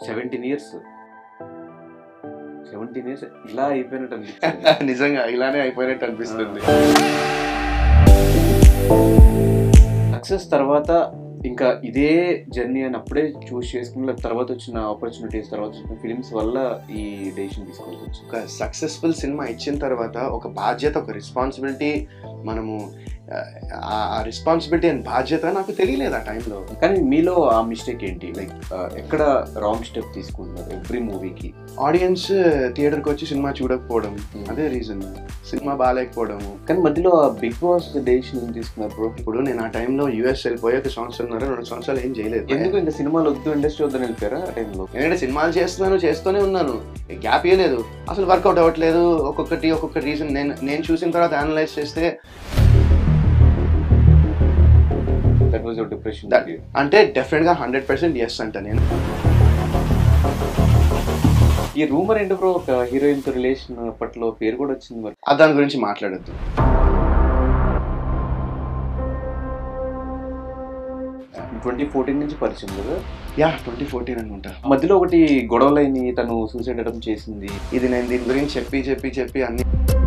Seventeen years seventeen years ఇలా అయిపోయినట్టు అనిపిస్తుంది నిజంగా ఇలానే అయిపోయినట్టు అనిపిస్తుంది సక్సెస్ తర్వాత ఇంకా ఇదే జర్నీ అని అప్పుడే చూస్ చేసుకున్న తర్వాత వచ్చిన ఆపర్చునిటీస్ తర్వాత వచ్చిన ఫిలిమ్స్ వల్ల ఈ డెసిషన్ తీసుకోవాల్సి వచ్చింది ఒక సక్సెస్ఫుల్ సినిమా ఇచ్చిన తర్వాత ఒక బాధ్యత ఒక రెస్పాన్సిబిలిటీ మనము ఆ- ఆ రెస్పాన్సిబిలిటీ అండ్ బాధ్యత నాకు తెలియలేదు ఆ టైంలో కానీ మీలో ఆ మిస్టేక్ ఏంటి లైక్ ఎక్కడ రాంగ్ స్టెప్ తీసుకుంటున్నారు ఎవ్రీ మూవీకి ఆడియన్స్ థియేటర్కి వచ్చి సినిమా చూడకపోవడం అదే రీజన్ సినిమా బాగాలేకపోవడము కానీ మధ్యలో ఆ బిగ్ బాస్ డెసిషన్ ఏం తీసుకున్నారు బ్రో ఇప్పుడు నేను ఆ టైంలో యూఎస్ వెళ్ళిపోయి ఒక సంవత్సరంన్నర రెండు సంవత్సరాలు ఏం చేయలేదు ఎందుకు ఇంకా సినిమాలు వద్దు ఇండస్ట్రీ వద్దని వెళ్ళిపోయారా ఆ టైంలో ఎందుకంటే సినిమాలు చేస్తున్నాను చేస్తూనే ఉన్నాను గ్యాప్ ఇవ్వలేదు అసలు వర్కౌట్ అవ్వట్లేదు ఒక్కొక్కటి ఒక్కొక్క రీజన్ నేను నేను చూసిన తర్వాత అనలైజ్ చేస్తే that was your depression That- అంటే డెఫినెట్గా హండ్రెడ్ పర్సెంట్ ఎస్ అంట నేను ఈ రూమర్ ఏంటి బ్రో ఒక హీరోయిన్ తో రిలేషన్ అప్పట్లో పేరు కూడా వచ్చింది మరి ఆ దాని గురించి మాట్లాడద్దు ట్వంటీ ఫోర్టీన్ నుంచి పరిచయం కదా యా ట్వంటీ ఫోర్టీన్ అనుకుంటా మధ్యలో ఒకటి గొడవలైన తను సూసైడ్ అటెంప్ట్ చేసింది ఇది నేను దీని గురించి చెప్పి చెప్పి చెప్పి అన్ని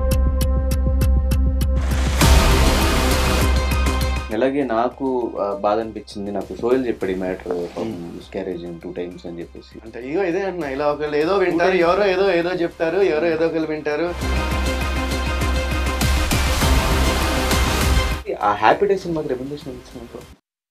అలాగే నాకు ఆ, బాధ అనిపించింది నాకు సోయల్ చెప్పాడు ఈ మ్యాటర్ మిస్క్యారేజ్ టూ టైమ్స్ అని చెప్పేసి అంటే ఇగో ఇదే అన్న ఇలా ఒకళ్ళు ఏదో వింటారు ఎవరో ఏదో ఏదో చెప్తారు ఎవరో ఏదో ఒకళ్ళు వింటారు ఆ హ్యాపీ డేస్ మాకు రెకమెండేషన్ ఇచ్చిన బ్రో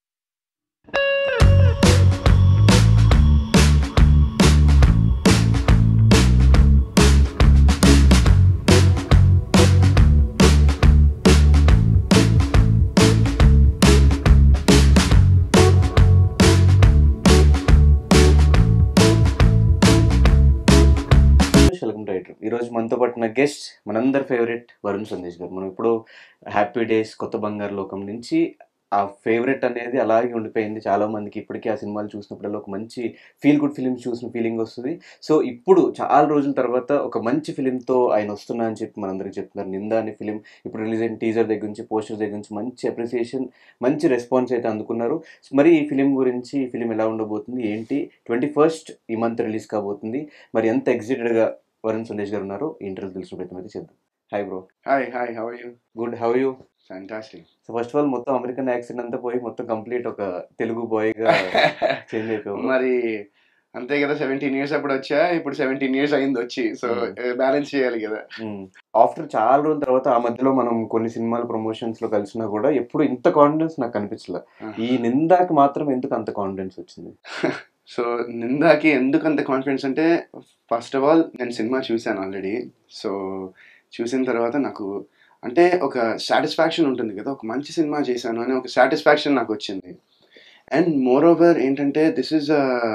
వెల్కమ్ రైటర్ ఈ రోజు మనతో పాటు ఉన్న గెస్ట్ మనందరి ఫేవరెట్ వరుణ్ సందేశ్ గారు మనం ఇప్పుడు హ్యాపీ డేస్ కొత్త బంగారు లోకం నుంచి ఆ ఫేవరెట్ అనేది అలాగే ఉండిపోయింది చాలా మందికి ఇప్పటికీ ఆ సినిమాలు చూసినప్పుడల్లా ఒక మంచి ఫీల్ గుడ్ ఫిలిం చూసిన ఫీలింగ్ వస్తుంది సో ఇప్పుడు చాలా రోజుల తర్వాత ఒక మంచి ఫిలింతో ఆయన వస్తున్నా అని చెప్పి మనందరికీ చెప్తున్నారు నిందా అనే ఫిలిం ఇప్పుడు రిలీజ్ అయిన టీజర్ దగ్గర నుంచి పోస్టర్ దగ్గర నుంచి మంచి అప్రిసియేషన్ మంచి రెస్పాన్స్ అయితే అందుకున్నారు మరి ఈ ఫిలిం గురించి ఈ ఫిలిం ఎలా ఉండబోతుంది ఏంటి ట్వంటీ ఫస్ట్ ఈ మంత్ రిలీజ్ కాబోతుంది మరి ఎంత ఎగ్జైటెడ్గా వరుణ్ సందేశ్ గారు ఉన్నారు ఈ ఇంటర్వ్యూ తెలిసిన ప్రయత్నం అయితే చేద్దాం hi bro hi hi how you good how you fantastic so first of all మొత్తం అమెరికన్ యాక్సెంట్ అంతా పోయి మొత్తం కంప్లీట్ ఒక తెలుగు బాయ్గా చేంజ్ అయిపోయావు మరి అంతే కదా సెవెంటీన్ ఇయర్స్ అప్పుడు వచ్చా ఇప్పుడు సెవెంటీన్ ఇయర్స్ అయింది వచ్చి సో బ్యాలెన్స్ చేయాలి కదా ఆఫ్టర్ చాలా రోజుల తర్వాత ఆ మధ్యలో మనం కొన్ని సినిమాల ప్రమోషన్స్ లో కలిసినా కూడా ఎప్పుడు ఇంత కాన్ఫిడెన్స్ నాకు కనిపించలేదు ఈ నిందాకి మాత్రం ఎందుకు అంత కాన్ఫిడెన్స్ వచ్చింది సో నిందాకి ఎందుకు అంత కాన్ఫిడెన్స్ అంటే ఫస్ట్ ఆఫ్ ఆల్ నేను సినిమా చూశాను ఆల్రెడీ సో చూసిన తర్వాత నాకు అంటే ఒక సాటిస్ఫాక్షన్ ఉంటుంది కదా ఒక మంచి సినిమా చేశాను అని ఒక సాటిస్ఫాక్షన్ నాకు వచ్చింది అండ్ మోర్ ఓవర్ ఏంటంటే దిస్ ఇస్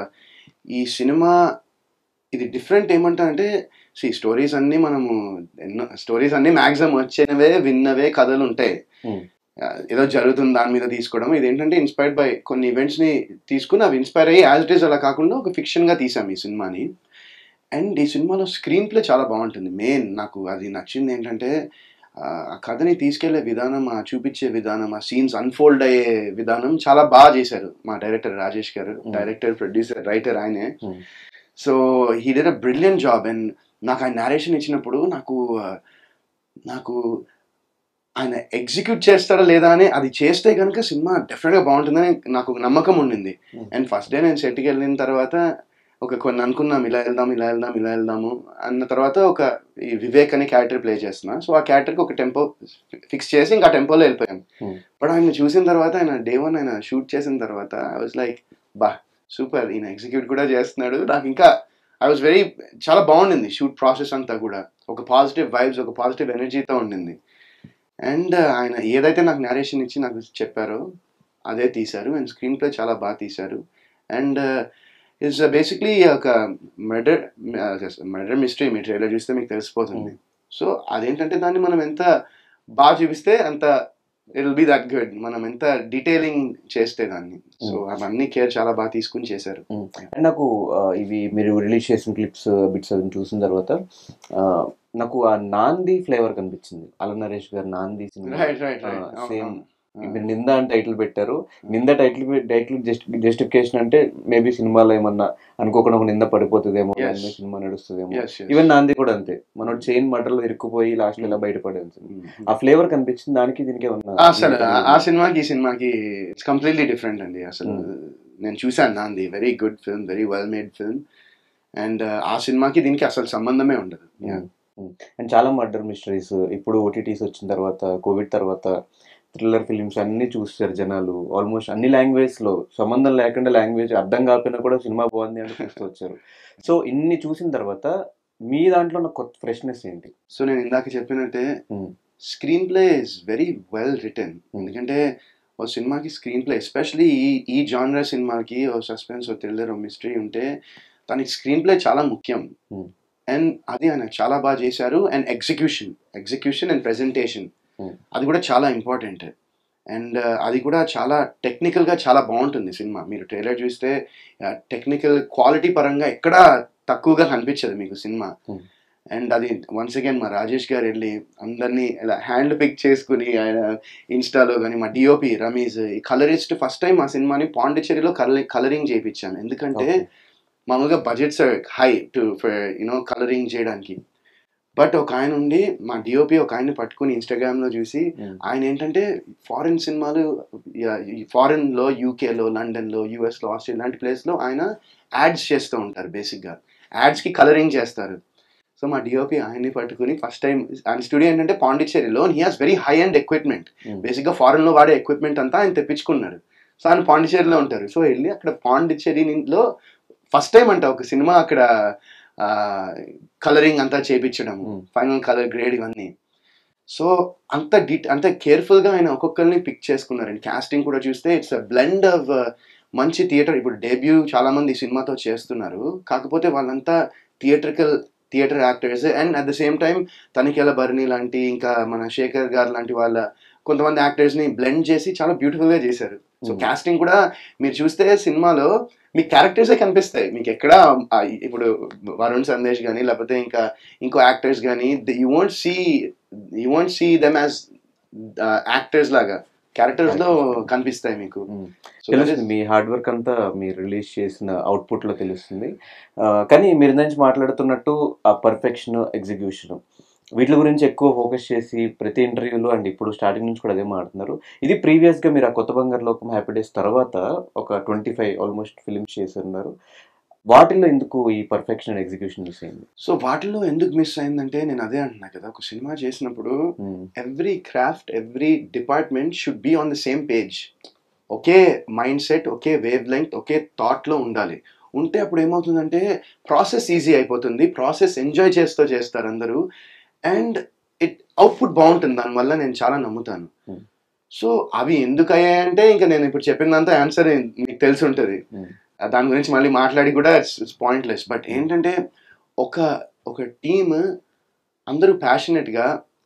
ఈ సినిమా ఇది డిఫరెంట్ ఏమంటారంటే సో ఈ స్టోరీస్ అన్నీ మనము ఎన్నో స్టోరీస్ అన్నీ మ్యాక్సిమం వచ్చినవే విన్నవే కథలు ఉంటాయి Hmm. ఆ, ఏదో జరుగుతుంది దాని మీద తీసుకోవడం ఇది ఏంటంటే ఇన్స్పైర్డ్ బై కొన్ని ఈవెంట్స్ ని తీసుకుని అవి ఇన్స్పైర్ అయ్యి యాజ్ ఇట్ ఈస్ అలా కాకుండా ఒక ఫిక్షన్ గా తీసాం ఈ సినిమాని అండ్ ఈ సినిమాలో స్క్రీన్ ప్లే చాలా బాగుంటుంది మెయిన్ నాకు అది నచ్చింది ఏంటంటే ఆ ఆ కథని తీసుకెళ్లే విధానం ఆ చూపించే విధానం ఆ సీన్స్ అన్ఫోల్డ్ అయ్యే విధానం చాలా బాగా చేశారు మా director Rajesh garu Hmm. Director producer writer ఆయనే Hmm. So he did a brilliant job and నాకు ఆయన నేరేషన్ ఇచ్చినప్పుడు నాకు ఆ, నాకు ఆయన ఎగ్జిక్యూట్ చేస్తారా లేదా అని అది చేస్తే కనుక సినిమా డెఫినెట్గా బాగుంటుందని నాకు ఒక నమ్మకం ఉండింది Hmm. అండ్ ఫస్ట్ డే నేను సెట్కి వెళ్ళిన తర్వాత ఒక కొన్ని అనుకున్నాం ఇలా వెళ్దాం ఇలా వెళ్దాం ఇలా వెళ్దాము అన్న తర్వాత ఒక ఈ వివేక్ అనే క్యారెక్టర్ ప్లే చేస్తున్నా సో ఆ క్యారెక్టర్కి ఒక టెంపో ఫిక్స్ చేసి ఇంకా టెంపోలో వెళ్ళిపోయాం Hmm. బట్ ఆయన చూసిన తర్వాత ఆయన డే వన్ ఆయన షూట్ చేసిన తర్వాత ఐ వాజ్ లైక్ బా సూపర్ ఈయన ఎగ్జిక్యూట్ కూడా చేస్తున్నాడు నాకు ఇంకా ఐ వాజ్ వెరీ చాలా బాగుండింది షూట్ ప్రాసెస్ అంతా కూడా ఒక పాజిటివ్ వైబ్స్ ఒక పాజిటివ్ ఎనర్జీతో ఉండింది అండ్ ఆయన ఏదైతే నాకు నేరేషన్ ఇచ్చి నాకు చెప్పారో అదే తీశారు అండ్ స్క్రీన్ ప్లే చాలా బాగా తీశారు అండ్ ఇట్స్ బేసిక్లీ ఒక మర్డర్ మర్డర్ మిస్టరీ మీ ట్రైలర్ చూస్తే మీకు తెలిసిపోతుంది సో అదేంటంటే దాన్ని మనం ఎంత బాగా చూపిస్తే అంత it will be that good మనం ఎంత డీటెయిలింగ్ చేస్తే దాన్ని సో అవన్నీ కేర్ చాలా బాగా తీసుకుని చేశారు అండ్ నాకు ఆ, ఇవి మీరు రిలీజ్ చేసిన క్లిప్స్ బిట్స్ అవి చూసిన తర్వాత ఆ, నాకు ఆ నాంది ఫ్లేవర్ కనిపించింది అల నరేష్ గారు నాంది సినిమా రైట్ రైట్ రైట్ సేమ్ మీరు నింద అని టైటిల్ పెట్టారు Ninda title title just justification అంటే మేబీ సినిమాలో ఏమన్నా అనుకోకుండా ఒక నింద పడిపోతుందేమో Yes. దాని మీద సినిమా నడుస్తుందేమో Yes, yes. ఈవెన్ నాంది కూడా అంతే మనోడు చైన్ మటర్లో ఇరుక్కుపోయి లాస్ట్ ఇలా బయటపడేది Mm. ఆ ఫ్లేవర్ కనిపించింది దానికి దీనికి ఆ, అసలు ఆ- ఆ సినిమాకి ఈ సినిమాకి ఇట్స్ కంప్లీట్లీ డిఫరెంట్ అండి అసలు నేను చూశాను Naandhi very good film very well made film and ఆ సినిమాకి దీనికి అసలు సంబంధమే ఉండదు Yeah. అండ్ చాలా మర్డర్ మిస్టరీస్ ఇప్పుడు ఓటీటీస్ వచ్చిన తర్వాత కోవిడ్ తర్వాత థ్రిల్లర్ ఫిలిమ్స్ అన్ని చూస్తారు జనాలు ఆల్మోస్ట్ అన్ని లాంగ్వేజ్ లో సంబంధం లేకుండా లాంగ్వేజ్ అర్థం కాకపోయినా కూడా సినిమా బాగుంది అని చూస్తూ వచ్చారు సో ఇన్ని చూసిన తర్వాత మీ దాంట్లో ఉన్న కొత్త ఫ్రెష్నెస్ ఏంటి సో నేను ఇందాక చెప్పినట్టే Mm. Screenplay is very well written ఎందుకంటే ఓ సినిమాకి స్క్రీన్ ప్లే ఎస్పెషలీ ఈ ఈ జానర్ సినిమాకి ఓ సస్పెన్స్ ఓ థ్రిల్లర్ ఓ మిస్టరీ ఉంటే దానికి స్క్రీన్ ప్లే చాలా ముఖ్యం Mm. అండ్ అది ఆయన చాలా బాగా చేశారు and execution execution and presentation Mm. అది కూడా చాలా ఇంపార్టెంట్ అండ్ అది కూడా చాలా టెక్నికల్గా చాలా బాగుంటుంది సినిమా మీరు ట్రైలర్ చూస్తే టెక్నికల్ క్వాలిటీ పరంగా ఎక్కడా తక్కువగా కనిపించదు మీకు సినిమా Mm. అండ్ అది వన్స్ అగైన్ మా రాజేష్ గారు వెళ్ళి అందరినీ ఇలా హ్యాండ్ పిక్ చేసుకుని ఆయన ఇన్స్టాలో కానీ మా డిఓపి రమీజ్ ఈ కలరిస్ట్ ఫస్ట్ టైం మా సినిమాని పాండిచ్చేరిలో కలర్ కలరింగ్ చేయించాను ఎందుకంటే Okay. మామూలుగా budgets high to you know colouring చేయడానికి బట్ ఒక ఆయన ఉండి మా డిఓపి ఒక ఆయన పట్టుకుని ఇన్స్టాగ్రామ్ లో చూసి Mm. ఆయన ఏంటంటే ఫారిన్ సినిమాలు ఫారిన్ లో యూకేలో లండన్ లో యుఎస్ లో ఆస్ట్రేలియా లాంటి ప్లేస్ లో ఆయన యాడ్స్ చేస్తూ ఉంటారు బేసిక్ గా యాడ్స్ కి కలరింగ్ చేస్తారు సో మా డిఓపి ఆయన్ని పట్టుకుని ఫస్ట్ టైం ఆయన స్టూడియో ఏంటంటే పాండిచ్చేరిలో he has very high and equipment Mm. Basic గా ఫారెన్ లో వాడే ఎక్విప్మెంట్ అంతా ఆయన తెప్పించుకున్నాడు సో ఆయన పాండిచ్చేరిలో ఉంటారు సో వెళ్ళి అక్కడ పాండిచ్చేరిలో ఫస్ట్ టైం అంట ఒక సినిమా అక్కడ కలరింగ్ అంతా చేపించడం Mm. ఫైనల్ కలర్ గ్రేడ్ ఇవన్నీ సో అంత డిట్ అంత కేర్ఫుల్ గా ఆయన ఒక్కొక్కరిని పిక్ చేసుకున్నారు అండ్ కాస్టింగ్ కూడా చూస్తే ఇట్స్ అ బ్లెండ్ ఆఫ్ మంచి థియేటర్ ఇప్పుడు డెబ్యూ చాలా మంది ఈ సినిమాతో చేస్తున్నారు కాకపోతే వాళ్ళంతా theatrical theatre actors and at the same time Tanikella Bharani లాంటి ఇంకా మన శేఖర్ గారు లాంటి వాళ్ళ కొంతమంది యాక్టర్స్ ని బ్లెండ్ చేసి చాలా బ్యూటిఫుల్ గా చేశారు సో Mm. కాస్టింగ్ కూడా మీరు చూస్తే సినిమాలో మీ క్యారెక్టర్సే కనిపిస్తాయి మీకు ఎక్కడ ఆ, ఇప్పుడు వరుణ్ సందేశ్ కానీ లేకపోతే ఇంకా ఇంకో యాక్టర్స్ కానీ you won't see you won't see them as actors లాగా క్యారెక్టర్స్ లో కనిపిస్తాయి మీకు Mm. So that తెలుస్తుంది is- మీ హార్డ్ వర్క్ అంతా మీరు రిలీజ్ చేసిన అవుట్పుట్ లో తెలుస్తుంది ఆ, కానీ మీరు నుంచి మాట్లాడుతున్నట్టు ఆ పర్ఫెక్షన్ ఎగ్జిక్యూషన్ వీటి గురించి ఎక్కువ ఫోకస్ చేసి ప్రతి ఇంటర్వ్యూలో అండ్ ఇప్పుడు స్టార్టింగ్ నుంచి కూడా అదే మాట్లాడుతున్నారు ఇది ప్రీవియస్ గా మీరు ఆ కొత్త బంగారు లోకం హ్యాపీ డేస్ తర్వాత ఒక ట్వంటీ ఫైవ్ ఆల్మోస్ట్ ఫిల్మ్స్ చేస్తున్నారు వాటిల్లో ఎందుకు ఈ పర్ఫెక్షన్ అండ్ ఎగ్జిక్యూషన్ మిస్ అయింది సో వాటిలో ఎందుకు మిస్ అయిందంటే నేను అదే అంటున్నా కదా ఒక సినిమా చేసినప్పుడు every craft every department should be on the same page ఒకే మైండ్ సెట్ ఒకే వేవ్ లెంగ్త్ ఒకే థాట్లో ఉండాలి ఉంటే అప్పుడు ఏమవుతుందంటే ప్రాసెస్ ఈజీ అయిపోతుంది ప్రాసెస్ ఎంజాయ్ చేస్తూ చేస్తారు అందరూ అండ్ ఇట్ అవుట్పుట్ బాగుంటుంది దానివల్ల నేను చాలా నమ్ముతాను Hmm. సో అవి ఎందుకు అయ్యాయంటే ఇంకా నేను ఇప్పుడు చెప్పినంత ఆన్సర్ మీకు తెలిసి ఉంటుంది Hmm. దాని గురించి మళ్ళీ మాట్లాడి కూడా ఇట్స్ పాయింట్లెస్ బట్ ఏంటంటే ఒక ఒక టీమ్ అందరూ ప్యాషనెట్గా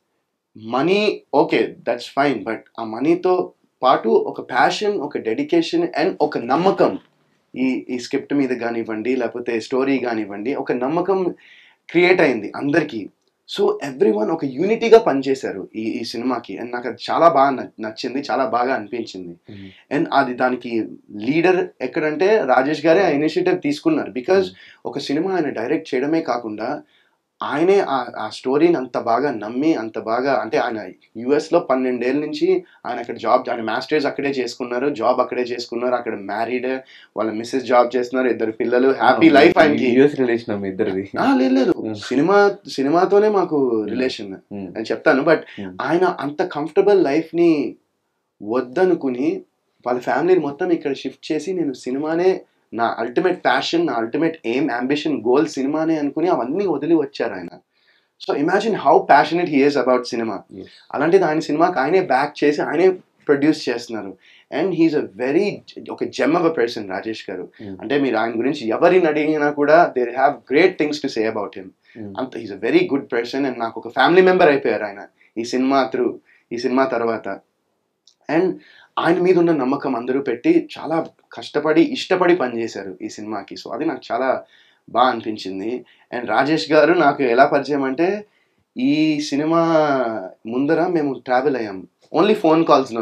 money okay that's fine but ఆ మనీతో పాటు ఒక ప్యాషన్ ఒక డెడికేషన్ అండ్ ఒక నమ్మకం ఈ ఈ స్క్రిప్ట్ మీద కానివ్వండి లేకపోతే స్టోరీ కానివ్వండి ఒక నమ్మకం క్రియేట్ అయింది అందరికీ సో ఎవ్రీ వన్ ఒక యూనిటీగా పనిచేశారు ఈ ఈ సినిమాకి అండ్ నాకు అది చాలా బాగా న- నచ్చింది చాలా బాగా అనిపించింది అండ్ అది దానికి లీడర్ ఎక్కడంటే రాజేష్ గారే ఆ ఇనిషియేటివ్ తీసుకున్నారు బికాజ్ ఒక సినిమా ఆయన డైరెక్ట్ చేయడమే కాకుండా ఆయనే ఆ- ఆ స్టోరీని అంత బాగా నమ్మి అంత బాగా అంటే ఆయన యుఎస్ లో పన్నెండేళ్ళ నుంచి ఆయన అక్కడ జాబ్ ఆయన మాస్టర్స్ అక్కడే చేసుకున్నారు జాబ్ అక్కడే చేసుకున్నారు అక్కడ మ్యారీడ్ వాళ్ళ మిస్సెస్ జాబ్ చేస్తున్నారు ఇద్దరు పిల్లలు హ్యాపీ లైఫ్ ఆయనకి యూఎస్ రిలేషన్ అమ్మ ఇద్దరిది ఆ, లేదు లేదు Hmm. సినిమా సినిమాతోనే మాకు రిలేషన్ Hmm. అని చెప్తాను బట్ Hmm. ఆయన అంత కంఫర్టబుల్ లైఫ్ ని వద్దనుకుని వాళ్ళ ఫ్యామిలీని మొత్తం ఇక్కడ షిఫ్ట్ చేసి నేను సినిమానే నా అల్టిమేట్ ప్యాషన్ నా అల్టిమేట్ ఎయిమ్ అంబిషన్ గోల్ సినిమానే అనుకుని అవన్నీ వదిలి వచ్చారు ఆయన so imagine how passionate he about cinema Yes. అలాంటిది ఆయన సినిమాకి ఆయనే బ్యాక్ చేసి ఆయనే ప్రొడ్యూస్ చేస్తున్నారు అండ్ హీఈస్ అ వెరీ ఒక gem of a person Rajesh garu Hmm. అంటే మీరు ఆయన గురించి ఎవరిని అడిగినా కూడా they have great things to say about him Hmm. అంత he's a very good person and నాకు ఒక ఫ్యామిలీ మెంబర్ అయిపోయారు ఆయన ఈ సినిమా త్రూ ఈ సినిమా తర్వాత అండ్ ఆయన మీద ఉన్న నమ్మకం అందరూ పెట్టి చాలా కష్టపడి ఇష్టపడి పనిచేశారు ఈ సినిమాకి సో అది నాకు చాలా బాగా అనిపించింది అండ్ రాజేష్ గారు నాకు ఎలా పరిచయం అంటే ఈ సినిమా ముందర మేము ట్రావెల్ అయ్యాం ఓన్లీ ఫోన్ కాల్స్లోనే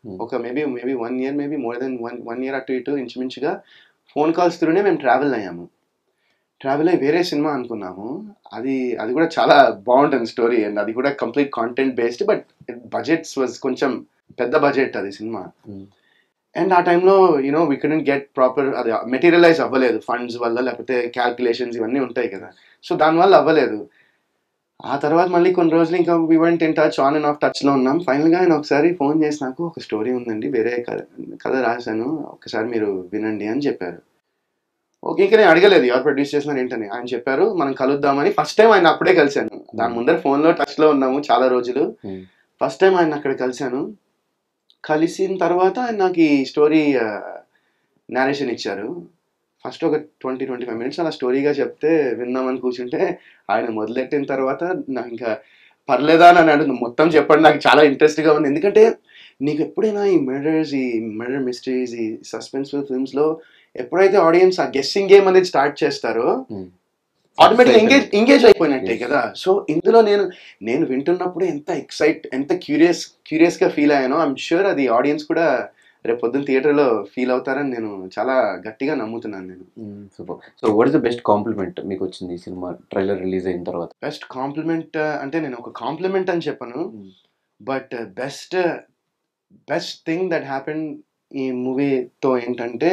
Hmm. ఒక maybe maybe one year maybe more than one one year అటు ఇటు ఇంచుమించుగా ఫోన్ కాల్స్ త్రూనే మేము ట్రావెల్ అయ్యాము ట్రావెల్ అయ్యి వేరే సినిమా అనుకున్నాము అది అది కూడా చాలా బాగుంటుంది స్టోరీ అండ్ అది కూడా complete content based but budgets was కొంచెం పెద్ద బడ్జెట్ అది సినిమా Hmm. అండ్ ఆ టైంలో you know we can get proper అది మెటీరియలైజ్ అవ్వలేదు ఫండ్స్ వల్ల లేకపోతే క్యాల్కులేషన్స్ ఇవన్నీ ఉంటాయి కదా సో దానివల్ల అవ్వలేదు ఆ తర్వాత మళ్ళీ కొన్ని రోజులు ఇంకా we went in touch on and off టచ్లో ఉన్నాం ఫైనల్గా ఆయన ఒకసారి ఫోన్ చేసి నాకు ఒక స్టోరీ ఉందండి వేరే కథ కథ రాశాను ఒకసారి మీరు వినండి అని చెప్పారు ఓకే ఇంకా నేను అడగలేదు ఎవరు ప్రొడ్యూస్ చేసినారు ఏంటని ఆయన చెప్పారు మనం కలుద్దామని ఫస్ట్ టైం ఆయన అప్పుడే కలిశాను దాని ముందర ఫోన్లో టచ్లో ఉన్నాము చాలా రోజులు Hmm. ఫస్ట్ టైం ఆయన అక్కడ కలిశాను కలిసిన తర్వాత ఆయన నాకు ఈ స్టోరీ నేరేషన్ ఇచ్చారు ఫస్ట్ ఒక ట్వంటీ ట్వంటీ ఫైవ్ మినిట్స్ అలా స్టోరీగా చెప్తే విందామని కూర్చుంటే ఆయన మొదలెట్టిన తర్వాత నాకు ఇంకా పర్లేదా అని అన్నాడు మొత్తం చెప్పండి నాకు చాలా ఇంట్రెస్ట్గా ఉంది ఎందుకంటే నీకు ఎప్పుడైనా ఈ మర్డర్స్ ఈ మర్డర్ మిస్టరీస్ ఈ సస్పెన్స్ఫుల్ ఫిల్మ్స్లో ఎప్పుడైతే ఆడియన్స్ ఆ గెస్సింగ్ గేమ్ అనేది స్టార్ట్ చేస్తారో Hmm. ఆటోమేటిక్ ఎంగేజ్ ఎంగేజ్ అయిపోయినట్టే Yes. కదా సో ఇందులో నేను నేను వింటున్నప్పుడు ఎంత ఎక్సైట్ ఎంత క్యూరియస్ క్యూరియస్ గా ఫీల్ అయ్యానో ఐఎమ్ షూర్ అది ఆడియన్స్ కూడా రేపు పొద్దున్న థియేటర్లో ఫీల్ అవుతారని నేను చాలా గట్టిగా నమ్ముతున్నాను నేను super so what is the best compliment మీకు వచ్చింది ఈ సినిమా ట్రైలర్ రిలీజ్ అయిన తర్వాత బెస్ట్ కాంప్లిమెంట్ అంటే నేను ఒక కాంప్లిమెంట్ అని చెప్పను but best best thing that happen ఈ మూవీతో ఏంటంటే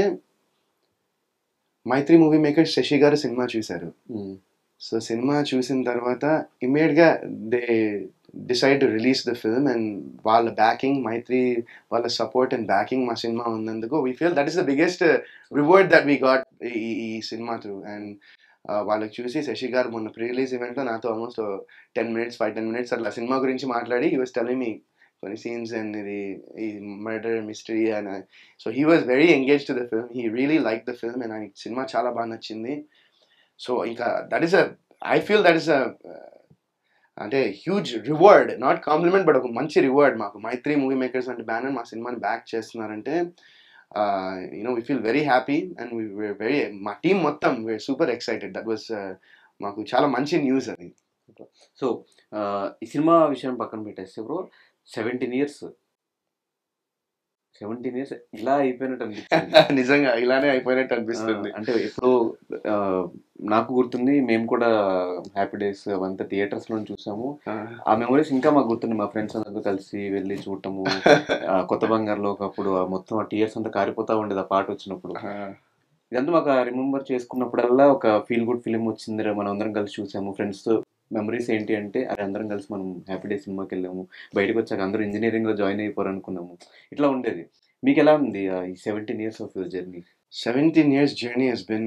మైత్రి మూవీ మేకర్ శశి గారు సినిమా చూశారు సో సినిమా చూసిన తర్వాత ఇమ్మీడియట్గా they decide to release the film and వాళ్ళ బ్యాకింగ్ మైత్రి వాళ్ళ సపోర్ట్ అండ్ బ్యాకింగ్ మా సినిమా ఉన్నందుకు we feel that is the biggest reward that we got ఈ ఈ సినిమా త్రూ అండ్ వాళ్ళకి చూసి శశి గారు మొన్న ప్రీ రిలీజ్ ఈవెంట్లో నాతో almost ten minutes five ten minutes అట్లా సినిమా గురించి మాట్లాడి హీ వాస్ టెలింగ్ మీ కొన్ని సీన్స్ అండ్ ఇది ఈ murder mystery and so he was very engage to the film he really like the film and ఆయనకి cinema చాలా బాగా నచ్చింది సో ఇంకా that is a I feel that is a అంటే huge reward not compliment but ఒక మంచి రివార్డ్ మాకు మైత్రి మూవీ మేకర్స్ అంటే బ్యానర్ మా సినిమాని బ్యాక్ చేస్తున్నారంటే you know we feel very happy and we very మా టీం మొత్తం we are super excited that was మాకు చాలా మంచి న్యూస్ అది సో ఈ సినిమా విషయం పక్కన పెట్టేస్తే bro seventeen years seventeen years ఇలా అయిపోయినట్టు అనిపిస్తుంది నిజంగా ఇలానే అయిపోయినట్టు అనిపిస్తుంది ఆ, అంటే ఎప్పుడు ఆ, నాకు గుర్తుంది మేము కూడా హ్యాపీ డేస్ అవంతా థియేటర్స్ లో చూసాము ఆ మెమరీస్ ఇంకా మాకు గుర్తుంది మా ఫ్రెండ్స్ అందరితో కలిసి వెళ్ళి చూడటము ఆ, కొత్త బంగారులో ఒకప్పుడు ఆ మొత్తం ఆ టీయర్స్ అంతా కారిపోతా ఉండేది ఆ పాట వచ్చినప్పుడు ఇదంతా మాకు రిమెంబర్ చేసుకున్నప్పుడల్లా ఒక ఫీల్ గుడ్ ఫిలిం వచ్చింది రా, మనం అందరం కలిసి చూసాము ఫ్రెండ్స్ తో మెమరీస్ ఏంటి అంటే అరే అందరం కలిసి మనం హ్యాపీ డే సినిమాకి వెళ్ళాము బయటకు వచ్చాక అందరూ ఇంజనీరింగ్ లో జాయిన్ అయిపోరు అనుకున్నాము ఇట్లా ఉండేది మీకు ఎలా ఉంది ఆ ఈ seventeen years of your journey seventeen years journey has been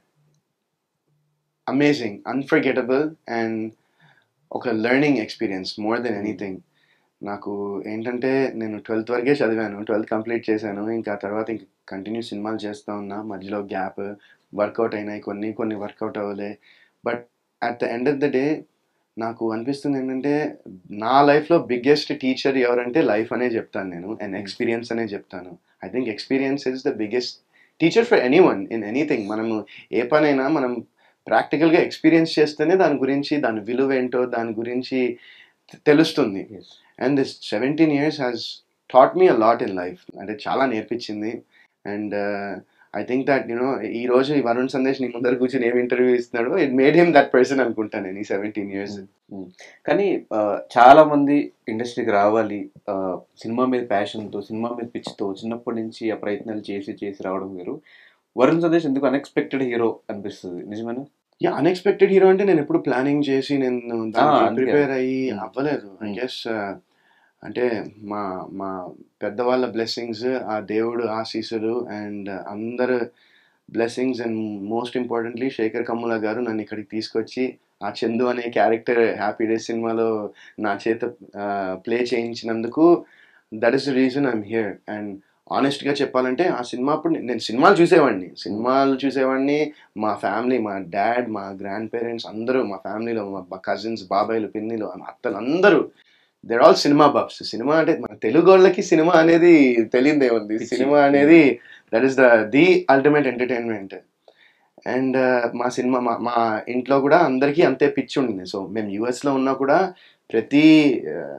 amazing unforgettable and ఒక learning experience more than anything నాకు ఏంటంటే నేను ట్వెల్త్ వరకే చదివాను ట్వెల్త్ కంప్లీట్ చేశాను ఇంకా తర్వాత ఇంక కంటిన్యూ సినిమాలు చేస్తూ ఉన్నా మధ్యలో గ్యాప్ వర్కౌట్ అయినాయి కొన్ని కొన్ని వర్కౌట్ అవ్వలే but at the end of the day నాకు అనిపిస్తుంది ఏంటంటే నా లైఫ్లో బిగ్గెస్ట్ టీచర్ ఎవరంటే లైఫ్ అనే చెప్తాను నేను అండ్ ఎక్స్పీరియన్స్ అనే చెప్తాను I think experience is the biggest teacher for anyone in anything మనము ఏ పనైనా మనం ప్రాక్టికల్గా ఎక్స్పీరియన్స్ చేస్తేనే దాని గురించి దాని విలువ ఏంటో దాని గురించి తె- తెలుస్తుంది and this seventeen years has taught me a lot in life అంటే చాలా నేర్పించింది and I think that you know ఈ రోజు ఈ వరుణ్ సందేశ్ నీ ముందర కూర్చొని ఏం ఇంటర్వ్యూ ఇస్తున్నాడో it made him that person అనుకుంటాను నేను ఈ సెవెంటీన్ ఇయర్స్ కానీ ఆ, చాలా మంది ఇండస్ట్రీకి రావాలి ఆ, సినిమా మీద ప్యాషన్తో సినిమా మీద పిచ్చితో చిన్నప్పటి నుంచి ఆ ప్రయత్నాలు చేసి చేసి రావడం వేరు వరుణ్ సందేశ్ ఎందుకు అన్ఎక్స్పెక్టెడ్ హీరో అనిపిస్తుంది నిజమేనా యా అన్ఎక్స్పెక్టెడ్ హీరో అంటే నేను ఎప్పుడు ప్లానింగ్ చేసి నేను దానికి అందుకే. ప్రిపేర్ అయ్యి Hmm. అవ్వలేదు ఐ Hmm. గెస్ అంటే మా మా పెద్దవాళ్ళ బ్లెస్సింగ్స్ ఆ దేవుడు ఆశీస్సులు అండ్ అందరు blessings and most importantly Shekhar Kammula garu నన్ను ఇక్కడికి తీసుకొచ్చి ఆ చందు అనే క్యారెక్టర్ హ్యాపీ డేస్ సినిమాలో నా చేత ప్లే చేయించినందుకు that is the reason I'm here and ఆనెస్ట్గా చెప్పాలంటే ఆ సినిమా అప్పుడు నేను- నేను సినిమాలు చూసేవాడిని సినిమాలు చూసేవాడిని మా ఫ్యామిలీ మా డాడ్ మా గ్రాండ్ పేరెంట్స్ అందరూ మా ఫ్యామిలీలో మా కజిన్స్ బాబాయ్లు పిన్నిలు అత్తలు అందరూ they're all cinema buffs cinema అంటే మన తెలుగు వాళ్ళకి సినిమా అనేది తెలియదే ఉంది పిచ్చి. సినిమా అనేది that is the the ultimate entertainment and మా సినిమా మా మా ఇంట్లో కూడా అందరికీ అంతే పిచ్చి ఉండింది సో మేము యుఎస్లో ఉన్నా కూడా ప్రతి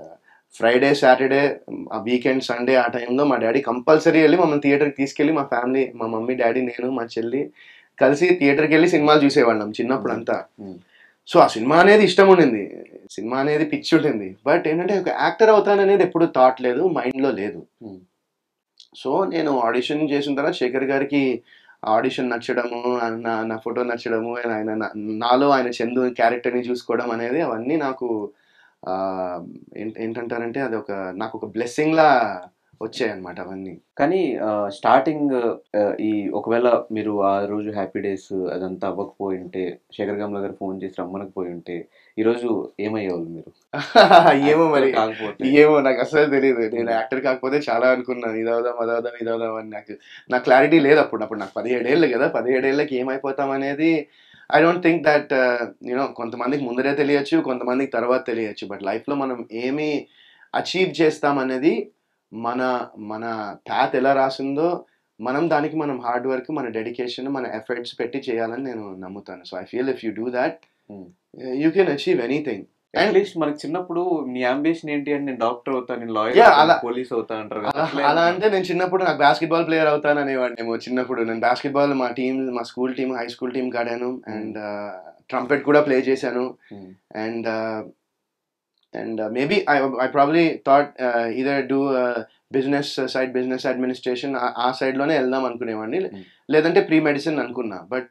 ఫ్రైడే సాటర్డే వీకెండ్ సండే ఆ టైంలో మా డాడీ కంపల్సరీ వెళ్ళి మమ్మల్ని థియేటర్కి తీసుకెళ్ళి మా ఫ్యామిలీ మా మమ్మీ డాడీ నేను మా చెల్లి కలిసి థియేటర్కి వెళ్ళి సినిమాలు చూసేవాళ్ళం చిన్నప్పుడు అంతా Hmm. సో ఆ సినిమా అనేది ఇష్టం ఉండింది సినిమా అనేది పిచ్చి ఉంటుంది బట్ ఏంటంటే ఒక యాక్టర్ అవుతాననేది ఎప్పుడు థాట్ లేదు మైండ్లో లేదు Hmm. సో నేను ఆడిషన్ చేసిన తర్వాత శేఖర్ గారికి ఆడిషన్ నచ్చడము ఆయన- నా నా ఫోటో నచ్చడము and ఆయన నా- నాలో ఆయన చందు క్యారెక్టర్ని చూసుకోవడం అనేది అవన్నీ నాకు ఆ, ఏంట- ఏంటంటారంటే అది ఒక నాకు ఒక బ్లెస్సింగ్ లా వచ్చాయి అనమాట అవన్నీ కానీ స్టార్టింగ్ ఈ ఒకవేళ మీరు ఆ రోజు హ్యాపీ డేస్ అదంతా అవ్వకపోయి ఉంటే శేఖర్ గమ్ల గారు ఫోన్ చేసి రమ్మనకపోయి ఉంటే ఈరోజు ఏమయ్యేవాళ్ళు మీరు ఏమో మరి కాకపోతే ఏమో నాకు అసలు తెలియదు నేను యాక్టర్ కాకపోతే చాలా అనుకున్నాను ఇది అవుదాం అది అవుదాం ఇది అవుదాం అని నాకు నాకు క్లారిటీ లేదు అప్పుడు అప్పుడు నాకు పదిహేడేళ్ళు కదా పదిహేడేళ్ళకి ఏమైపోతాం అనేది I don't think that you know కొంతమందికి ముందరే తెలియచ్చు కొంతమందికి తర్వాత తెలియచ్చు బట్ లైఫ్లో మనం ఏమి అచీవ్ చేస్తామనేది మన మన ప్యాత్ ఎలా రాసిందో మనం దానికి మనం హార్డ్ వర్క్ మన డెడికేషన్ మన ఎఫర్ట్స్ పెట్టి చేయాలని నేను నమ్ముతాను so I feel if you do that Hmm. You can achieve anything at least మనకి చిన్నప్పుడు నీ అంబిషన్ ఏంటి అంటే నేను డాక్టర్ అవుతాను నేను Yeah, లాయర్ అలా- పోలీస్ అవుతా అంటారు కదా. అలా అట్లే అలా ఏమన్నా? అంటే నేను చిన్నప్పుడు నాకు బాస్కెట్బాల్ ప్లేయర్ అవుతాను అనేవాడినేమో చిన్నప్పుడు నేను బాస్కెట్బాల్ మా టీం మా school team high school team ఆడాను అండ్ ట్రంపెట్ కూడా ప్లే చేశాను Hmm. And and maybe I I probably thought either do business side business administration ఆ సైడ్లోనే వెళ్దాం అనుకునేవాడిని Hmm. లేదంటే ప్రీ మెడిసిన్ అనుకున్నా బట్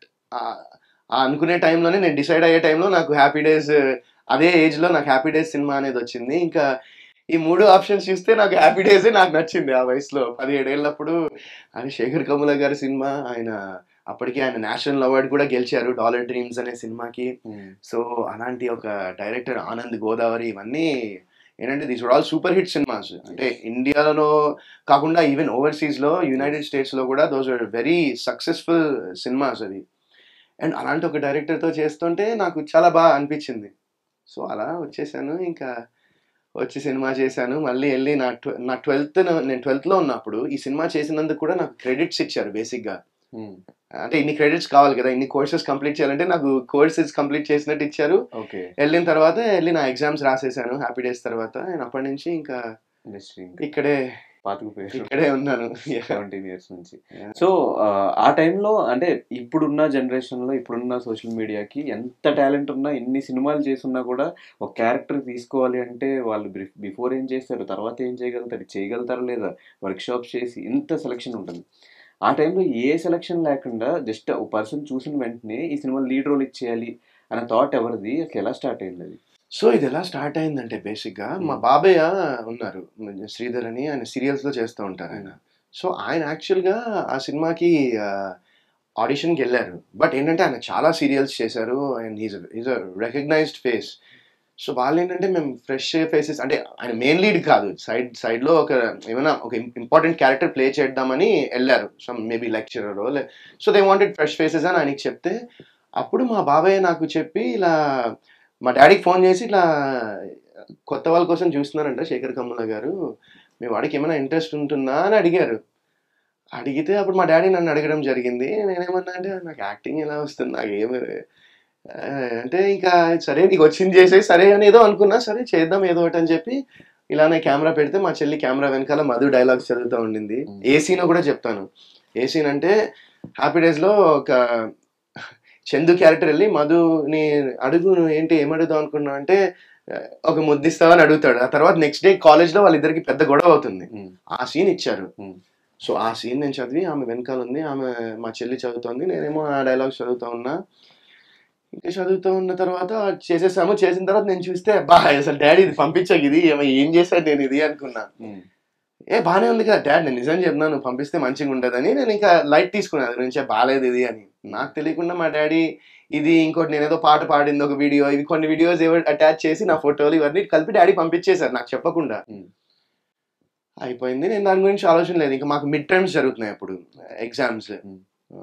ఆ అనుకునే టైంలోనే నేను డిసైడ్ అయ్యే టైంలో నాకు హ్యాపీ డేస్ అదే ఏజ్లో నాకు హ్యాపీ డేస్ సినిమా అనేది వచ్చింది ఇంకా ఈ మూడు ఆప్షన్స్ చూస్తే నాకు హ్యాపీ డేసే నాకు నచ్చింది ఆ వయసులో పదిహేడేళ్ళప్పుడు ఆయన శేఖర్ కమల గారి సినిమా ఆయన అప్పటికే ఆయన నేషనల్ అవార్డు కూడా గెలిచారు డాలర్ డ్రీమ్స్ అనే సినిమాకి Hmm. సో అలాంటి ఒక డైరెక్టర్ ఆనంద్ గోదావరి ఇవన్నీ ఏంటంటే these are all super hit cinemas అంటే ఇండియాలో కాకుండా ఈవెన్ ఓవర్సీస్లో యునైటెడ్ స్టేట్స్లో కూడా those are very successful cinemas అవి అండ్ అలాంటి ఒక డైరెక్టర్తో చేస్తుంటే నాకు చాలా బాగా అనిపించింది సో అలా వచ్చేసాను ఇంకా వచ్చి సినిమా చేశాను మళ్ళీ వెళ్ళి నా ట్వ నా ట్వెల్త్ నేను ట్వెల్త్లో ఉన్నప్పుడు ఈ సినిమా చేసినందుకు కూడా నాకు క్రెడిట్స్ ఇచ్చారు బేసిక్గా Hmm. అంటే ఇన్ని క్రెడిట్స్ కావాలి కదా ఇన్ని కోర్సెస్ కంప్లీట్ చేయాలంటే నాకు కోర్సెస్ కంప్లీట్ చేసినట్టు ఇచ్చారు ఓకే వెళ్ళిన తర్వాత వెళ్ళి నా ఎగ్జామ్స్ రాసేసాను హ్యాపీ డేస్ తర్వాత నేను అప్పటి నుంచి ఇంకా ఇండస్ట్రీ ఇక్కడే పాతకు పేరు ఇక్కడే ఉన్నాను సెవెంటీన్ ఇయర్స్ నుంచి Yeah. సో ఆ టైంలో అంటే ఇప్పుడున్న జనరేషన్లో ఇప్పుడున్న సోషల్ మీడియాకి ఎంత టాలెంట్ ఉన్నా ఎన్ని సినిమాలు చేస్తున్నా కూడా ఒక క్యారెక్టర్ తీసుకోవాలి అంటే వాళ్ళు బిఫోర్ ఏం చేస్తారు తర్వాత ఏం చేయగలుగుతారు చేయగలుగుతారా లేదా వర్క్ షాప్స్ చేసి ఇంత సెలెక్షన్ ఉంటుంది ఆ టైంలో ఏ సెలెక్షన్ లేకుండా జస్ట్ ఒక పర్సన్ చూసిన వెంటనే ఈ సినిమా లీడ్ రోల్ ఇచ్చేయాలి అనే థాట్ ఎవరిది అసలు ఎలా స్టార్ట్ అయింది అది సో ఇది ఎలా స్టార్ట్ అయిందంటే బేసిక్గా మా బాబయ్య ఉన్నారు శ్రీధర్ అని ఆయన సీరియల్స్లో చేస్తూ ఉంటారు ఆయన సో ఆయన యాక్చువల్గా ఆ సినిమాకి ఆడిషన్కి వెళ్ళారు బట్ ఏంటంటే ఆయన చాలా సీరియల్స్ చేశారు and is is a recognised face so వాళ్ళు ఏంటంటే మేము ఫ్రెష్ ఫేసెస్ అంటే ఆయన మెయిన్ లీడ్ కాదు సైడ్ సైడ్లో ఒక ఏమైనా ఒక ఇంపార్టెంట్ క్యారెక్టర్ ప్లే చేద్దామని వెళ్ళారు some maybe lecturer so they wanted fresh faces అని ఆయనకి చెప్తే అప్పుడు మా బాబాయ్ నాకు చెప్పి ఇలా మా డాడీకి ఫోన్ చేసి ఇట్లా కొత్త వాళ్ళ కోసం చూస్తున్నారంట శేఖర్ కమ్మల గారు మీ వాడికి ఏమైనా ఇంట్రెస్ట్ ఉంటుందా అని అడిగారు అడిగితే అప్పుడు మా డాడీ నన్ను అడగడం జరిగింది నేనేమన్నా అంటే నాకు యాక్టింగ్ ఎలా వస్తుంది నాకు ఏమి ఆ, అంటే ఇంకా సరే నీకు వచ్చింది చేసే సరే అని ఏదో అనుకున్నా సరే చేద్దాం ఏదో ఒకటి అని చెప్పి ఇలానే కెమెరా పెడితే మా చెల్లి కెమెరా వెనకాల మధు డైలాగ్స్ చదువుతూ ఉండింది Mm. ఏ సీన్ కూడా చెప్తాను ఏ సీన్ అంటే హ్యాపీ డేస్లో ఒక చందు క్యారెక్టర్ వెళ్ళి మధుని అడుగు నువ్వు ఏంటి ఏమడుగుదాం అనుకున్నావు అంటే ఆ, ఒక ముద్దిస్తావని అడుగుతాడు ఆ తర్వాత నెక్స్ట్ డే కాలేజ్లో వాళ్ళిద్దరికి పెద్ద గొడవ అవుతుంది Hmm. ఆ సీన్ ఇచ్చారు Hmm. సో ఆ సీన్ నేను చదివి ఆమె వెనకాల ఉంది ఆమె మా చెల్లి చదువుతోంది నేనేమో ఆ డైలాగ్స్ చదువుతా ఉన్నా ఇంకా చదువుతూ ఉన్న తర్వాత చేసేసాము చేసిన తర్వాత నేను చూస్తే బా అసలు డాడీ ఇది పంపించాక ఇది ఏమ- ఏం చేశాడు నేను ఇది అనుకున్నా Hmm. ఏ బాగానే ఉంది కదా డాడ్ నేను నిజం చెప్తున్నాను నువ్వు పంపిస్తే మంచిగా ఉంటుందని నేను ఇంకా లైట్ తీసుకున్నాను అది నుంచే బాగాలేదు ఇది అని నాకు తెలియకుండా మా డాడీ ఇది ఇంకోటి నేను ఏదో పాట పాడింది ఒక వీడియో ఇవి కొన్ని వీడియోస్ ఏవో అటాచ్ చేసి నా ఫోటోలు ఇవన్నీ కలిపి డాడీ పంపించేశారు నాకు చెప్పకుండా Hmm. అయిపోయింది నేను దాని గురించి ఆలోచన లేదు ఇంకా మాకు మిడ్ టర్మ్స్ జరుగుతున్నాయి అప్పుడు exams Hmm.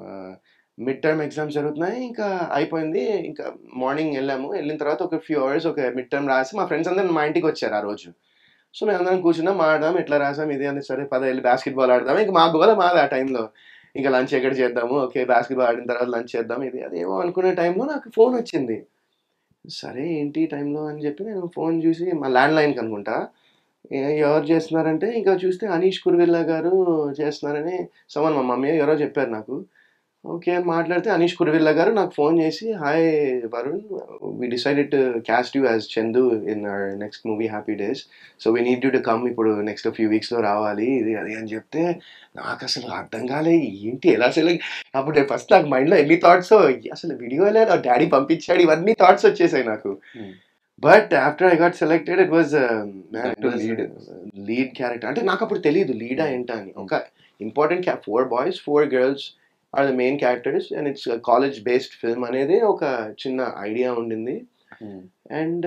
Mid term exams జరుగుతున్నాయి ఇంకా అయిపోయింది ఇంకా మార్నింగ్ వెళ్ళాము వెళ్ళిన తర్వాత ఒక ఫ్యూ అవర్స్ ఒక మిడ్ టర్మ్ రాసి మా ఫ్రెండ్స్ అందరూ మా ఇంటికి వచ్చారు ఆ రోజు సో మేము అందరం కూర్చున్నాం ఆడదాం ఎట్లా రాసాం ఇది అని సరే పద వెళ్ళి బాస్కెట్ బాల్ ఆడదాం ఇంకా మా గోల మాది ఆ టైంలో ఇంకా లంచ్ ఎక్కడ చేద్దాము ఓకే బాస్కెట్ బాల్ ఆడిన తర్వాత లంచ్ చేద్దాం ఇది అదేమో అనుకునే టైంలో నాకు ఫోన్ వచ్చింది సరే ఏంటి ఈ టైంలో అని చెప్పి నేను ఫోన్ చూసి మా ల్యాండ్ లైన్కి అనుకుంటా "ఏ- ఎవరు చేస్తున్నారంటే ఇంకా చూస్తే అనీష్ కుర్విల్లా గారు చేస్తున్నారని సమాన్ మా మమ్మీ ఎవరో చెప్పారు నాకు ఓకే అని మాట్లాడితే అనీష్ కుర్విల్లా గారు నాకు ఫోన్ చేసి hi Varun we decided to cast you as Chandu in our next movie happy days so we need you to come ఇప్పుడు నెక్స్ట్ ఫ్యూ వీక్స్లో రావాలి ఇది అది అని చెప్తే నాకు అసలు అర్థం కాలే ఏంటి ఎలా అసలు అప్పుడు ఫస్ట్ నాకు మైండ్లో ఎన్ని థాట్స్ అసలు వీడియో లేదు డాడీ పంపించాడు ఇవన్నీ థాట్స్ వచ్చేసాయి నాకు Hmm. But after I got selected it was That to lead. Lead character అంటే నాకు అప్పుడు తెలియదు లీడా ఏంటా అని ఒక important four boys four girls are the main characters and it's college based film అనేది ఒక చిన్న ఐడియా ఉండింది um, and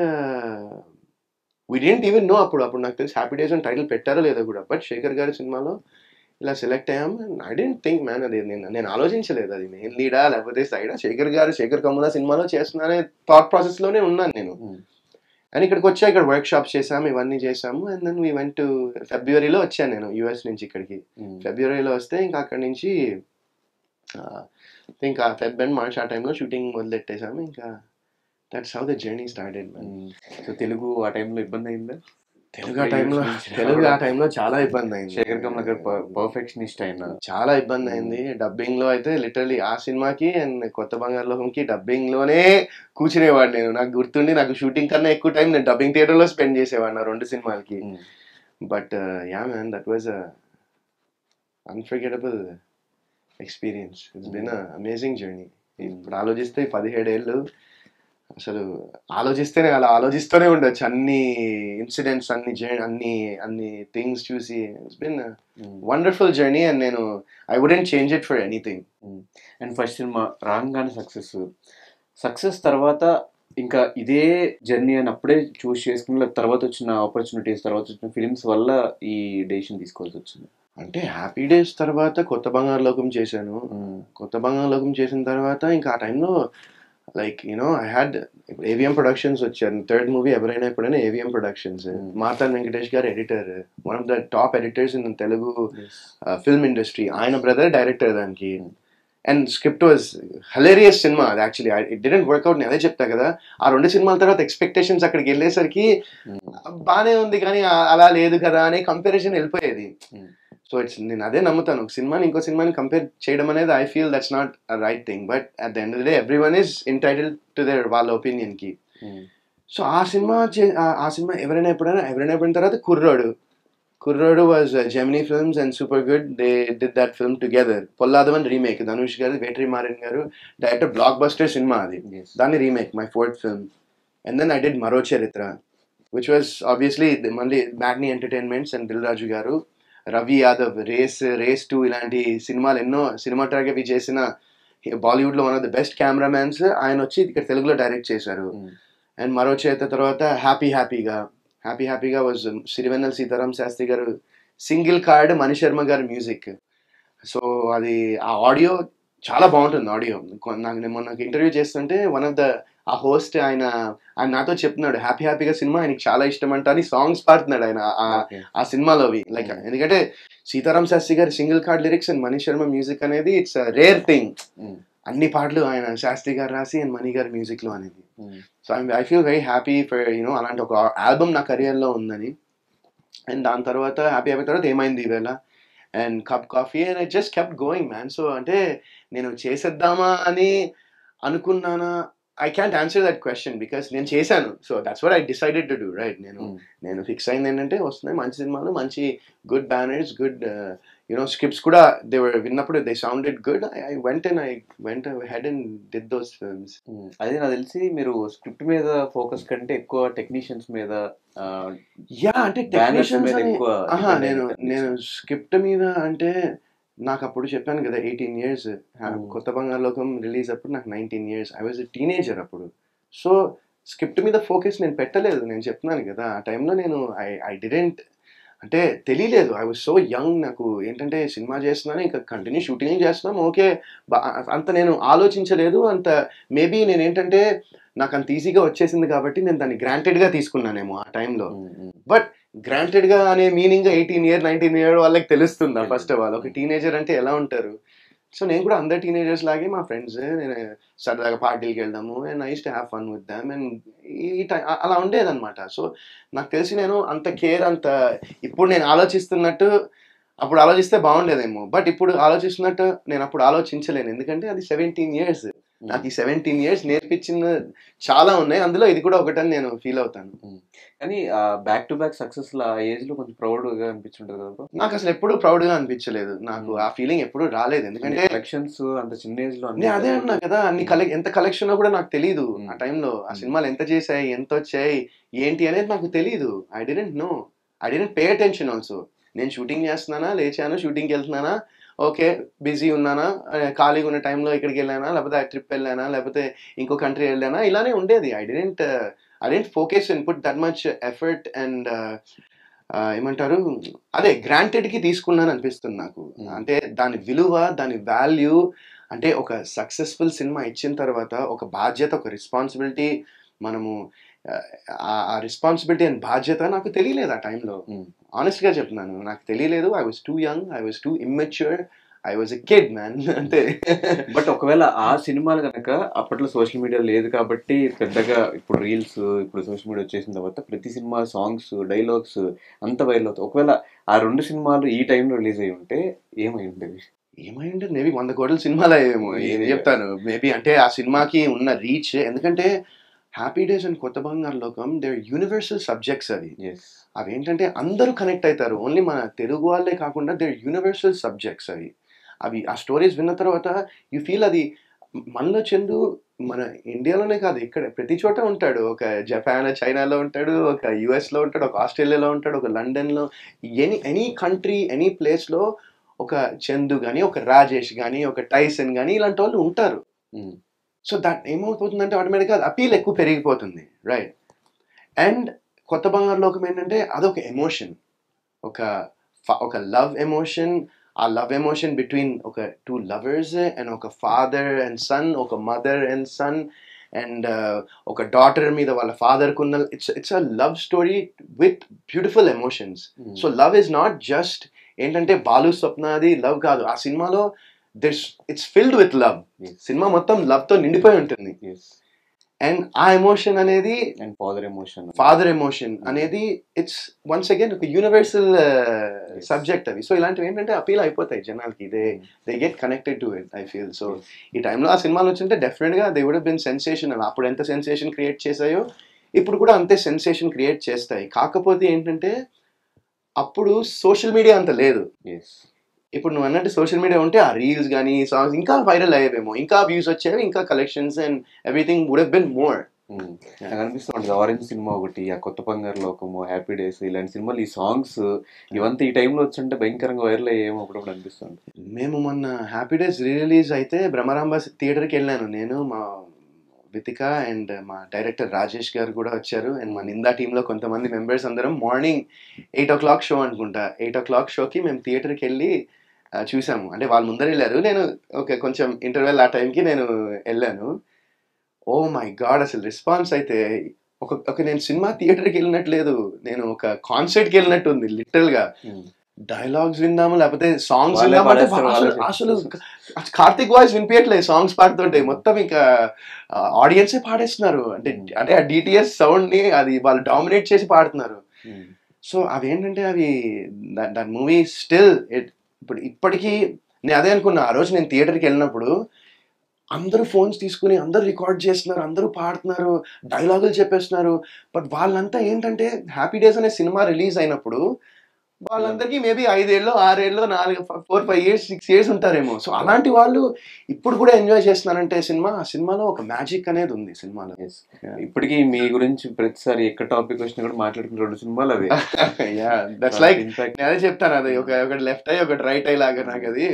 we didn't even know అప్పుడు అప్పుడు నాకు తెలిసి హ్యాపీ డేస్ అని టైటిల్ పెట్టారో లేదో కూడా బట్ శేఖర్ గారి సినిమాలో ఇలా సెలెక్ట్ అయ్యాం ఐ డెంట్ థింక్ మ్యాన్ అది నేను నేను ఆలోచించలేదు అది మెయిన్ లీడా లేకపోతే సైడా శేఖర్ గారు శేఖర్ కమ్ముల సినిమాలో చేస్తున్నానే థాట్ ప్రాసెస్లోనే ఉన్నాను నేను ఉమ్, అండ్ ఇక్కడికి వచ్చా ఇక్కడ వర్క్ షాప్స్ చేసాము ఇవన్నీ చేసాము and then we went to ఫిబ్రవరిలో వచ్చాను నేను యూఎస్ నుంచి ఇక్కడికి ఉమ్, ఫిబ్రవరిలో వస్తే ఇంకా అక్కడి నుంచి ఆ, ఇంకా ఫెబ్ అండ్ మార్చ్ ఆ టైంలో షూటింగ్ మొదలెట్టేసాము ఇంకా that's how the journey started man um. So Telugu ఆ టైంలో ఇబ్బంది అయిందా తెలుగు ఆ టైంలో తెలుగు ఆ టైంలో చాలా ఇబ్బంది అయింది శేఖర్ కమల గారు పర్ఫెక్షనిస్ట్ అయిన చాలా ఇబ్బంది అయింది డబ్బింగ్ లో అయితే లిటరలీ ఆ సినిమాకి అండ్ కొత్త బంగారు లోకంకి డబ్బింగ్ లోనే కూర్చునేవాడు నేను నాకు గుర్తుండి నాకు షూటింగ్ కన్నా ఎక్కువ టైం నేను డబ్బింగ్ థియేటర్ లో స్పెండ్ చేసేవాడిని ఆ రెండు సినిమాలకి um, but yeah man that was unforgettable experience it's been amazing journey ఇప్పుడు ఆలోచిస్తే ఈ పదిహేడేళ్ళు అసలు ఆలోచిస్తేనే అలా ఆలోచిస్తూనే ఉండొచ్చు అన్ని ఇన్సిడెంట్స్ అన్ని జర్నీ అన్ని అన్ని థింగ్స్ చూసి it's been um. Wonderful journey and నేను I wouldn't change it for anything and first cinema రాగానే సక్సెస్ సక్సెస్ తర్వాత ఇంకా ఇదే జర్నీ అని అప్పుడే చూస్ చేసుకుని లేకపోతే తర్వాత వచ్చిన ఆపర్చునిటీస్ తర్వాత వచ్చిన ఫిలిమ్స్ వల్ల ఈ డెసిషన్ తీసుకోవాల్సి వచ్చింది అంటే హ్యాపీ డేస్ తర్వాత కొత్త బంగారు లోకం చేశాను కొత్త బంగారు లోకం చేసిన తర్వాత ఇంకా ఆ టైంలో లైక్ యూనో ఐ హ్యాడ్ ఇప్పుడు ఏవిఎం ప్రొడక్షన్స్ వచ్చారు థర్డ్ మూవీ ఎవరైనా ఎప్పుడైనా AVM productions Hmm. Marthand Venkatesh garu editor one of the top editors in Telugu film industry ఆయన బ్రదర్ డైరెక్టర్ దానికి Hmm. And script was hilarious cinema అది యాక్చువల్లీ ఇట్ డిడెంట్ వర్క్అవుట్ నేను అదే చెప్తా కదా ఆ రెండు సినిమాల తర్వాత ఎక్స్పెక్టేషన్స్ అక్కడికి వెళ్ళేసరికి బానే ఉంది కానీ ఆ- అలా లేదు కదా అనే కంపారిజన్ వెళ్ళిపోయేది Hmm. సో ఇట్స్ నేను అదే నమ్ముతాను ఒక సినిమాని ఇంకో సినిమాని కంపేర్ చేయడం అనేది I feel that's not right thing but at the end day everyone is entitle to their వాళ్ళ ఒపీనియన్ కి సో ఆ సినిమా చే- ఆ- ఆ సినిమా ఎవరైనా ఎప్పుడైనా ఎవరైనా ఎప్పుడైన తర్వాత కుర్రోడు కుర్రోడు was Gemini Films and super good they did that film together Polladhavan remake Dhanush garu వేటరీ Maran గారు డైరెక్టర్ బ్లాక్ బస్టర్ సినిమా అది దాని remake my fourth film and then I did Maro Charitra which was obviously మళ్ళీ మ్యాగ్నీ entertainments and Dil Raju garu Ravi Yadav race race two ఇలాంటి సినిమాలు ఎన్నో cinematography చేసిన బాలీవుడ్లో one of the best cameramans ఆయన వచ్చి ఇక్కడ తెలుగులో డైరెక్ట్ చేశారు అండ్ మరో చేత తర్వాత హ్యాపీ హ్యాపీగా హ్యాపీ హ్యాపీగా వాజ్ సిరివెన్నెల సీతారాం శాస్త్రి గారు సింగిల్ కార్డ్ మణి శర్మ గారి మ్యూజిక్ సో అది ఆ ఆడియో చాలా బాగుంటుంది ఆడియో నాకు నేను మొన్న ఇంటర్వ్యూ చేస్తుంటే వన్ ఆఫ్ ద ఆ హోస్ట్ ఆయన ఆయన నాతో చెప్తున్నాడు హ్యాపీ హ్యాపీగా సినిమా ఆయనకి చాలా ఇష్టం అంట అని సాంగ్స్ పాడుతున్నాడు ఆయన ఆ- ఆ సినిమాలోవి లైక్ Mm. ఎందుకంటే సీతారాం శాస్త్రి గారి single card lyrics and Mani Sharma music అనేది ఇట్స్ రేర్ థింగ్ అన్ని పాటలు ఆయన శాస్త్రి గారు రాసి అండ్ మణి గారి మ్యూజిక్ లో అనేది so I I feel very happy for you know అలాంటి ఒక ఆల్బమ్ నా career లో ఉందని అండ్ దాని తర్వాత హ్యాపీ అయిపోయిన తర్వాత ఏమైంది ఈవేళ and cup coffee and I just kept going man so అంటే నేను చేసేద్దామా అని అనుకున్నానా I can't answer that question because నేను చేశాను so that's what I decided to do right నేను నేను ఫిక్స్ అయింది ఏంటంటే వస్తున్నాయి మంచి సినిమాలు మంచి good banners good you know scripts కూడా దే విన్నప్పుడు they sounded good I went and I went ahead and did those films అదే నాకు తెలిసి మీరు స్క్రిప్ట్ మీద ఫోకస్ కంటే ఎక్కువ టెక్నీషియన్స్ మీద యా అంటే బ్యానర్స్ టెక్నీషియన్స్ మీద అని ఎక్కువ ఆహా depend నేను అయ్యారు నేను స్క్రిప్ట్ మీద అంటే నాకు అప్పుడు చెప్పాను కదా ఎయిటీన్ ఇయర్స్ Hmm. కొత్త బంగారు లోకం రిలీజ్ అప్పుడు నాకు nineteen years I was teenager అప్పుడు సో స్క్రిప్ట్ మీద ఫోకస్ నేను పెట్టలేదు నేను చెప్తున్నాను కదా ఆ టైంలో నేను ఐ ఐ డిడెంట్ అంటే తెలియలేదు ఐ వాజ్ సో యంగ్ నాకు ఏంటంటే సినిమా చేస్తున్నాను ఇంకా కంటిన్యూ షూటింగ్ చేస్తున్నాం ఓకే అంత నేను ఆలోచించలేదు అంత మేబీ నేను ఏంటంటే నాకు అంత ఈజీగా వచ్చేసింది కాబట్టి నేను దాన్ని గ్రాంటెడ్గా తీసుకున్నానేమో ఆ టైంలో గ్రాంటెడ్ గా అనే meaning eighteen year nineteen year వాళ్ళకి తెలుస్తుందా ఫస్ట్ ఆఫ్ ఆల్ ఒక టీనేజర్ అంటే ఎలా ఉంటారు సో నేను కూడా అందరు టీనేజర్స్ లాగే మా ఫ్రెండ్స్ నేను సరదాగా పార్టీకి వెళ్దాము and used to have fun with them అండ్ ఈ టైం అలా ఉండేదన్నమాట సో నాకు తెలిసి నేను అంత కేర్ అంత ఇప్పుడు నేను ఆలోచిస్తున్నట్టు అప్పుడు ఆలోచిస్తే బాగుండేదేమో బట్ ఇప్పుడు ఆలోచిస్తున్నట్టు నేను అప్పుడు ఆలోచించలేను ఎందుకంటే అది సెవెంటీన్ ఇయర్స్ నాకు ఈ సెవెంటీన్ ఇయర్స్ నేర్పించిన చాలా ఉన్నాయి అందులో ఇది కూడా ఒకటని నేను ఫీల్ అవుతాను కానీ బ్యాక్ టు బ్యాక్ సక్సెస్ ఆ ఏజ్ లో కొంచెం ప్రౌడ్ గా అనిపించుంటది కదా bro? నాకు అసలు ఎప్పుడు ప్రౌడ్ గా అనిపించలేదు నాకు Hmm. ఆ ఫీలింగ్ ఎప్పుడు రాలేదు ఎందుకంటే కలెక్షన్స్ అంత చిన్న ఏజ్ లో నేను అదే అన్నా కదా అన్ని కలెక్ ఎంత కలెక్షన్ కూడా నాకు తెలియదు Hmm. ఆ టైంలో ఆ Hmm. సినిమాలు ఎంత చేశాయి ఎంత వచ్చాయి ఏంటి అనేది నాకు తెలియదు I didn't know I didn't pay attention also నేను షూటింగ్ చేస్తున్నానా లేచాను షూటింగ్కి వెళ్తున్నానా ఓకే బిజీ ఉన్నానా ఆ, ఖాళీగా ఉన్న టైంలో ఇక్కడికి వెళ్ళానా లేకపోతే ట్రిప్ వెళ్ళానా లేకపోతే ఇంకో కంట్రీ వెళ్ళానా ఇలానే ఉండేది I didn't I didn't focus and put that much effort and ఏమంటారు అదే గ్రాంటెడ్ కి తీసుకున్నాను అనిపిస్తుంది నాకు Hmm. అంటే దాని విలువ దాని వాల్యూ అంటే ఒక సక్సెస్ఫుల్ సినిమా ఇచ్చిన తర్వాత ఒక బాధ్యత ఒక రెస్పాన్సిబిలిటీ మనము ఆ, ఆ రెస్పాన్సిబిలిటీ అండ్ బాధ్యత నాకు తెలియలేదు ఆ టైంలో Hmm. ఆనెస్ట్ గా చెప్తున్నాను నాకు తెలియలేదు I was too young I was too immature I was a kid man అంతే బట్ ఒకవేళ ఆ సినిమాలు కనుక అప్పట్లో సోషల్ మీడియా లేదు కాబట్టి పెద్దగా ఇప్పుడు రీల్స్ ఇప్పుడు సోషల్ మీడియా వచ్చేసిన తర్వాత ప్రతి సినిమా సాంగ్స్ డైలాగ్స్ అంత వైరల్ అవుతాయి ఒకవేళ ఆ రెండు సినిమాలు ఈ టైంలో రిలీజ్ అయి ఉంటే ఏమై ఉండేది ఏమై ఉంటుంది మేబీ వంద కోట్ల సినిమాలు అయ్యేమో ఏం చెప్తాను మేబీ అంటే ఆ సినిమాకి ఉన్న రీచ్ ఎందుకంటే happy days and Kotha Bangaru Lokam they universal subjects అవి ఎస్ అవి ఏంటంటే అందరూ కనెక్ట్ అవుతారు ఓన్లీ మన తెలుగు వాళ్ళే కాకుండా దే యూనివర్సల్ సబ్జెక్ట్స్ అవి అవి ఆ స్టోరీస్ విన్న తర్వాత యూ ఫీల్ అది మనలో చందు మన ఇండియాలోనే కాదు ఇక్కడ ప్రతి చోట ఉంటాడు ఒక జపాన్ చైనాలో ఉంటాడు ఒక US లో ఉంటాడు ఒక ఆస్ట్రేలియాలో ఉంటాడు ఒక లండన్లో ఎనీ ఎనీ కంట్రీ ఎనీ ప్లేస్లో ఒక చందు కానీ ఒక రాజేష్ కానీ ఒక టైసన్ కానీ ఇలాంటి వాళ్ళు ఉంటారు సో దట్ ఏమవుతుందంటే ఆటోమేటిక్గా అపీల్ ఎక్కువ పెరిగిపోతుంది రైట్ అండ్ కొత్త బంగారు లోకం ఏంటంటే అదొక ఎమోషన్ ఒక ఫ- ఒక లవ్ ఎమోషన్ ఆ లవ్ ఎమోషన్ బిట్వీన్ ఒక టూ లవర్స్ అండ్ ఒక ఫాదర్ అండ్ సన్ ఒక మదర్ అండ్ సన్ అండ్ ఒక డాటర్ మీద వాళ్ళ ఫాదర్కి ఉన్న it's it's a love story with beautiful emotions so love is not just ఏంటంటే బాలు స్వప్నది లవ్ కాదు ఆ సినిమాలో this it's filled with love సినిమా మొత్తం లవ్ తో నిండిపోయి ఉంటుంది అండ్ ఆ ఎమోషన్ అనేది and father emotion father emotion అనేది ఇట్స్ వన్స్ అగైన్ ఒక యూనివర్సల్ సబ్జెక్ట్ అవి సో ఇలాంటివి ఏంటంటే అపీల్ అయిపోతాయి జనాలకి they they get connected to it I feel so ఈ టైంలో ఆ సినిమాలు వచ్చింటే డెఫినెట్గా దే వుడ్ బిన్ సెన్సేషనల్ అప్పుడు ఎంత సెన్సేషన్ క్రియేట్ చేశాయో ఇప్పుడు కూడా అంతే సెన్సేషన్ క్రియేట్ చేస్తాయి కాకపోతే ఏంటంటే అప్పుడు సోషల్ మీడియా అంత లేదు ఎస్ ఇప్పుడు నువ్వు అన్నట్టు సోషల్ మీడియా ఉంటే ఆ రీల్స్ కానీ సాంగ్స్ ఇంకా వైరల్ అయ్యేవేమో ఇంకా వ్యూస్ వచ్చేవి ఇంకా collections and everything would have been more నాకు అనిపిస్తుంది ఆరెంజ్ సినిమా ఒకటి ఆ కొత్త బంగారు లోకము హ్యాపీ డేస్ ఇలాంటి సినిమాలు ఈ సాంగ్స్ ఇవంతా ఈ టైంలో వచ్చుంటే భయంకరంగా వైరల్ అయ్యేమో అప్పుడప్పుడు అనిపిస్తుంది మేము మొన్న హ్యాపీ డేస్ రీ రిలీజ్ అయితే బ్రహ్మరాంబ థియేటర్కి వెళ్ళాను నేను మా వితిక అండ్ మా డైరెక్టర్ రాజేష్ గారు కూడా వచ్చారు అండ్ మా నిందా టీంలో కొంతమంది మెంబర్స్ అందరం morning eight o'clock show అనుకుంటా ఎయిట్ ఓ క్లాక్ షోకి మేము థియేటర్కి వెళ్ళి ఆ, చూసాము అంటే వాళ్ళు ముందర వెళ్ళారు నేను ఓకే కొంచెం ఇంటర్వెల్ ఆ టైంకి నేను వెళ్ళాను ఓ మై గాడ్ అసలు రెస్పాన్స్ అయితే ఒక ఒక నేను సినిమా థియేటర్కి వెళ్ళినట్లేదు నేను ఒక కాన్సర్ట్కి వెళ్ళినట్టు ఉంది లిటరల్గా డైలాగ్స్ విందాము లేకపోతే సాంగ్స్ వాళ్ళే విందామంటే పాడేస్తారు, అసలు వాళ్ళే అసలు చేస్తారు. కార్తిక్ వాయిస్ వినిపించట్లేదు సాంగ్స్ పాడుతుంటే మొత్తం ఇంకా ఆడియన్సే పాడేస్తున్నారు అంటే Hmm. అంటే ఆ డిటిఎస్ సౌండ్ ని అది వాళ్ళు డామినేట్ చేసి పాడుతున్నారు సో అవి ఏంటంటే అవి దట్ మూవీ స్టిల్ ఇప్పుడు ఇప్పటికీ నేను అదే అనుకున్నా ఆ రోజు నేను థియేటర్కి వెళ్ళినప్పుడు అందరూ ఫోన్స్ తీసుకుని అందరూ రికార్డ్ చేస్తున్నారు అందరూ పాడుతున్నారు డైలాగులు చెప్పేస్తున్నారు బట్ వాళ్ళంతా ఏంటంటే హ్యాపీ డేస్ అనే సినిమా రిలీజ్ అయినప్పుడు వాళ్ళందరికీ మేబీ ఐదేళ్ళు ఆరేళ్ళు నాలుగు four five years six years ఉంటారేమో సో అలాంటి వాళ్ళు ఇప్పుడు కూడా ఎంజాయ్ చేస్తున్నారంటే సినిమా ఆ సినిమాలో ఒక మ్యాజిక్ అనేది ఉంది సినిమాలో Yes. ఇప్పటికీ మీ గురించి ప్రతిసారి ఎక్కడ టాపిక్ వచ్చినా కూడా మాట్లాడుకున్న రెండు సినిమాలు అవి దట్స్ లైక్ ఇన్ఫాక్ట్ నేను అదే చెప్తాను అది ఒక ఒకటి లెఫ్ట్ అయ్యి ఒకటి రైట్ అయ్యి లాగా నాకు అది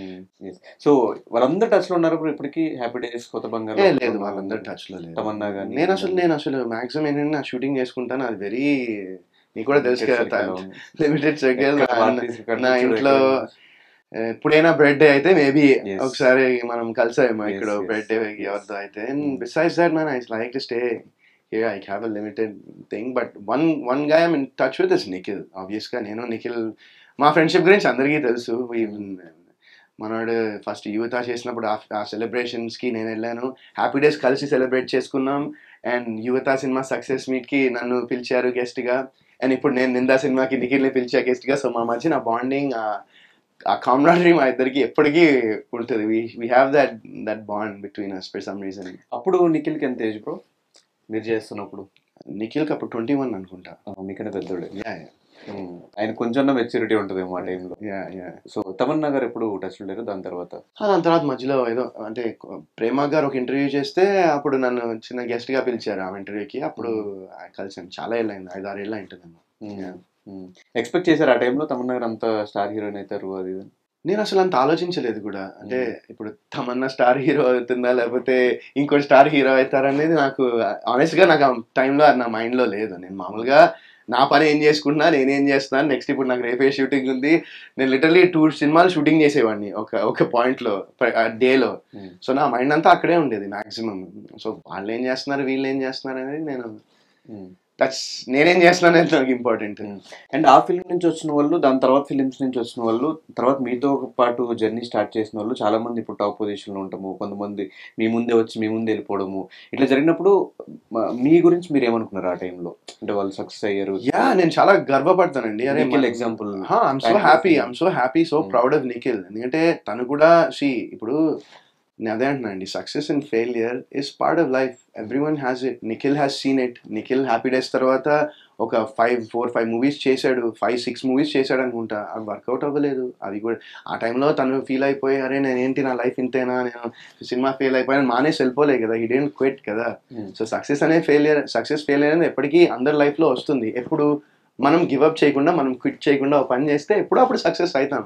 సో వాళ్ళందరూ టచ్ లో ఉన్నారు ఇప్పుడు ఇప్పటికీ హ్యాపీ డేస్ కొత్త బంగారు ఏ లేదు వాళ్ళందరూ టచ్ లో లేదు తమన్నా గానీ నేను అసలు నేను అసలు మాక్సిమం ఏంటంటే నా షూటింగ్ చేసుకుంటాను అది వెరీ నీకు కూడా తెలుసు కదా లిమిటెడ్ సర్కిల్ నా ఇంట్లో ఎప్పుడైనా బర్త్డే అయితే మేబీ Yes. ఒకసారి మనం కలిసామేమో Yes, ఇక్కడ yes. బర్త్డే ఎవరితో అయితే besides that man I like to stay here I have a limited thing but one one గా I'm in touch with is Nikhil obvious గా నేను నిఖిల్ మా ఫ్రెండ్షిప్ గురించి అందరికీ తెలుసు We- మనోడు ఫస్ట్ యువత చేసినప్పుడు ఆ- ఆ సెలబ్రేషన్స్ కి నేను వెళ్ళాను హ్యాపీ డేస్ కలిసి సెలబ్రేట్ చేసుకున్నాం అండ్ యువత సినిమా సక్సెస్ మీట్ కి నన్ను పిలిచారు గెస్ట్ గా అండ్ ఇప్పుడు నేను నిందా సినిమాకి నిఖిల్ ని పిలిచా గెస్ట్ గా సో మా మధ్య నా బాండింగ్ ఆ కామ్రాడరీ మా ఇద్దరికి ఎప్పటికీ ఉంటుంది we have that that bond between us for some reason అప్పుడు నిఖిల్కి ఎంత ఏజ్ బ్రో మీరు చేస్తున్నప్పుడు నిఖిల్కి అప్పుడు ట్వంటీ వన్ అనుకుంటా ఆ, మీకన్నా పెద్దోడే యా ఉమ్. ఆయన కొంచెం మెచ్యూరిటీ ఉంటుంది ఆ టైంలో యా యా సో తమన్నా గారు ఎప్పుడు టచ్ లేరు దాని తర్వాత దాని తర్వాత మధ్యలో ఏదో అంటే ప్రేమ గారు ఒక ఇంటర్వ్యూ చేస్తే అప్పుడు నన్ను చిన్న గెస్ట్ గా పిలిచారు ఆ ఇంటర్వ్యూకి అప్పుడు కలిసాను చాలా ఏళ్ళు అయింది ఐదు ఆరు ఏళ్ళు అయింటుందేమో Yeah. ఎక్స్పెక్ట్ చేశారు ఆ టైంలో తమన్నా గారు అంత స్టార్ హీరోయిన్ అవుతారు అది ఇది అని? నేను అసలు అంత ఆలోచించలేదు కూడా అంటే ఇప్పుడు తమన్నా స్టార్ హీరో అవుతుందా లేకపోతే ఇంకో స్టార్ హీరో అవుతారనేది నాకు ఆనెస్ట్ గా నాకు ఆ టైంలో అది నా మైండ్ లో లేదు నేను మామూలుగా నా పని ఏం చేసుకుంటున్నా నేనేం చేస్తున్నాను నెక్స్ట్ ఇప్పుడు నాకు రేపే షూటింగ్ ఉంది నేను లిటర్లీ టూ సినిమాలు షూటింగ్ చేసేవాడిని ఒక ఒక పాయింట్ లో డేలో Hmm. సో నా మైండ్ అంతా అక్కడే ఉండేది మాక్సిమం సో వాళ్ళు ఏం చేస్తున్నారు వీళ్ళు ఏం చేస్తున్నారు అనేది నేను ఉమ్. దట్స్ నేనేం చేస్తున్నాను అనేది నాకు ఇంపార్టెంట్ అండ్ ఆ ఫిల్మ్ నుంచి వచ్చిన వాళ్ళు దాని తర్వాత ఫిలిమ్స్ నుంచి వచ్చిన వాళ్ళు తర్వాత మీతో పాటు జర్నీ స్టార్ట్ చేసిన వాళ్ళు చాలా మంది ఇప్పుడు టాప్ పొజిషన్ లో ఉంటాము కొంతమంది మీ ముందే వచ్చి మీ ముందే వెళ్ళిపోవడము ఇట్లా జరిగినప్పుడు మ- మీ గురించి మీరు ఏమనుకున్నారు ఆ టైంలో అంటే వాళ్ళు సక్సెస్ అయ్యారు యా నేను చాలా గర్వపడతానండి అరే నిఖిల్ మన- example I'm so Thank you. Happy I'm so happy so Mm. Proud of Nikhil ఎందుకంటే తను కూడా సి ఇప్పుడు నేను అదే అంటున్నా అండి success and failure is part of life every one has it Nikhil has seen it Nikhil Happy Days తర్వాత ఒక ఫైవ్ ఫోర్ ఫైవ్ మూవీస్ చేశాడు ఫైవ్ సిక్స్ మూవీస్ చేశాడు అనుకుంటా అవి వర్కౌట్ అవ్వలేదు అవి కూడా ఆ టైంలో తను ఫీల్ అయిపోయి అరే నేను ఏంటి నా లైఫ్ ఇంతేనా నేను సినిమా ఫెయిల్ అయిపోయాను మానేసి వెళ్ళిపోలే కదా ఈ డెంట్ క్విట్ కదా సో సక్సెస్ అనే ఫెయిలియర్ సక్సెస్ ఫెయిలియర్ అనేది ఎప్పటికీ అందరి లైఫ్లో వస్తుంది ఎప్పుడు మనం గివప్ చేయకుండా మనం క్విట్ చేయకుండా ఒక పని చేస్తే ఎప్పుడో అప్పుడు సక్సెస్ అవుతాం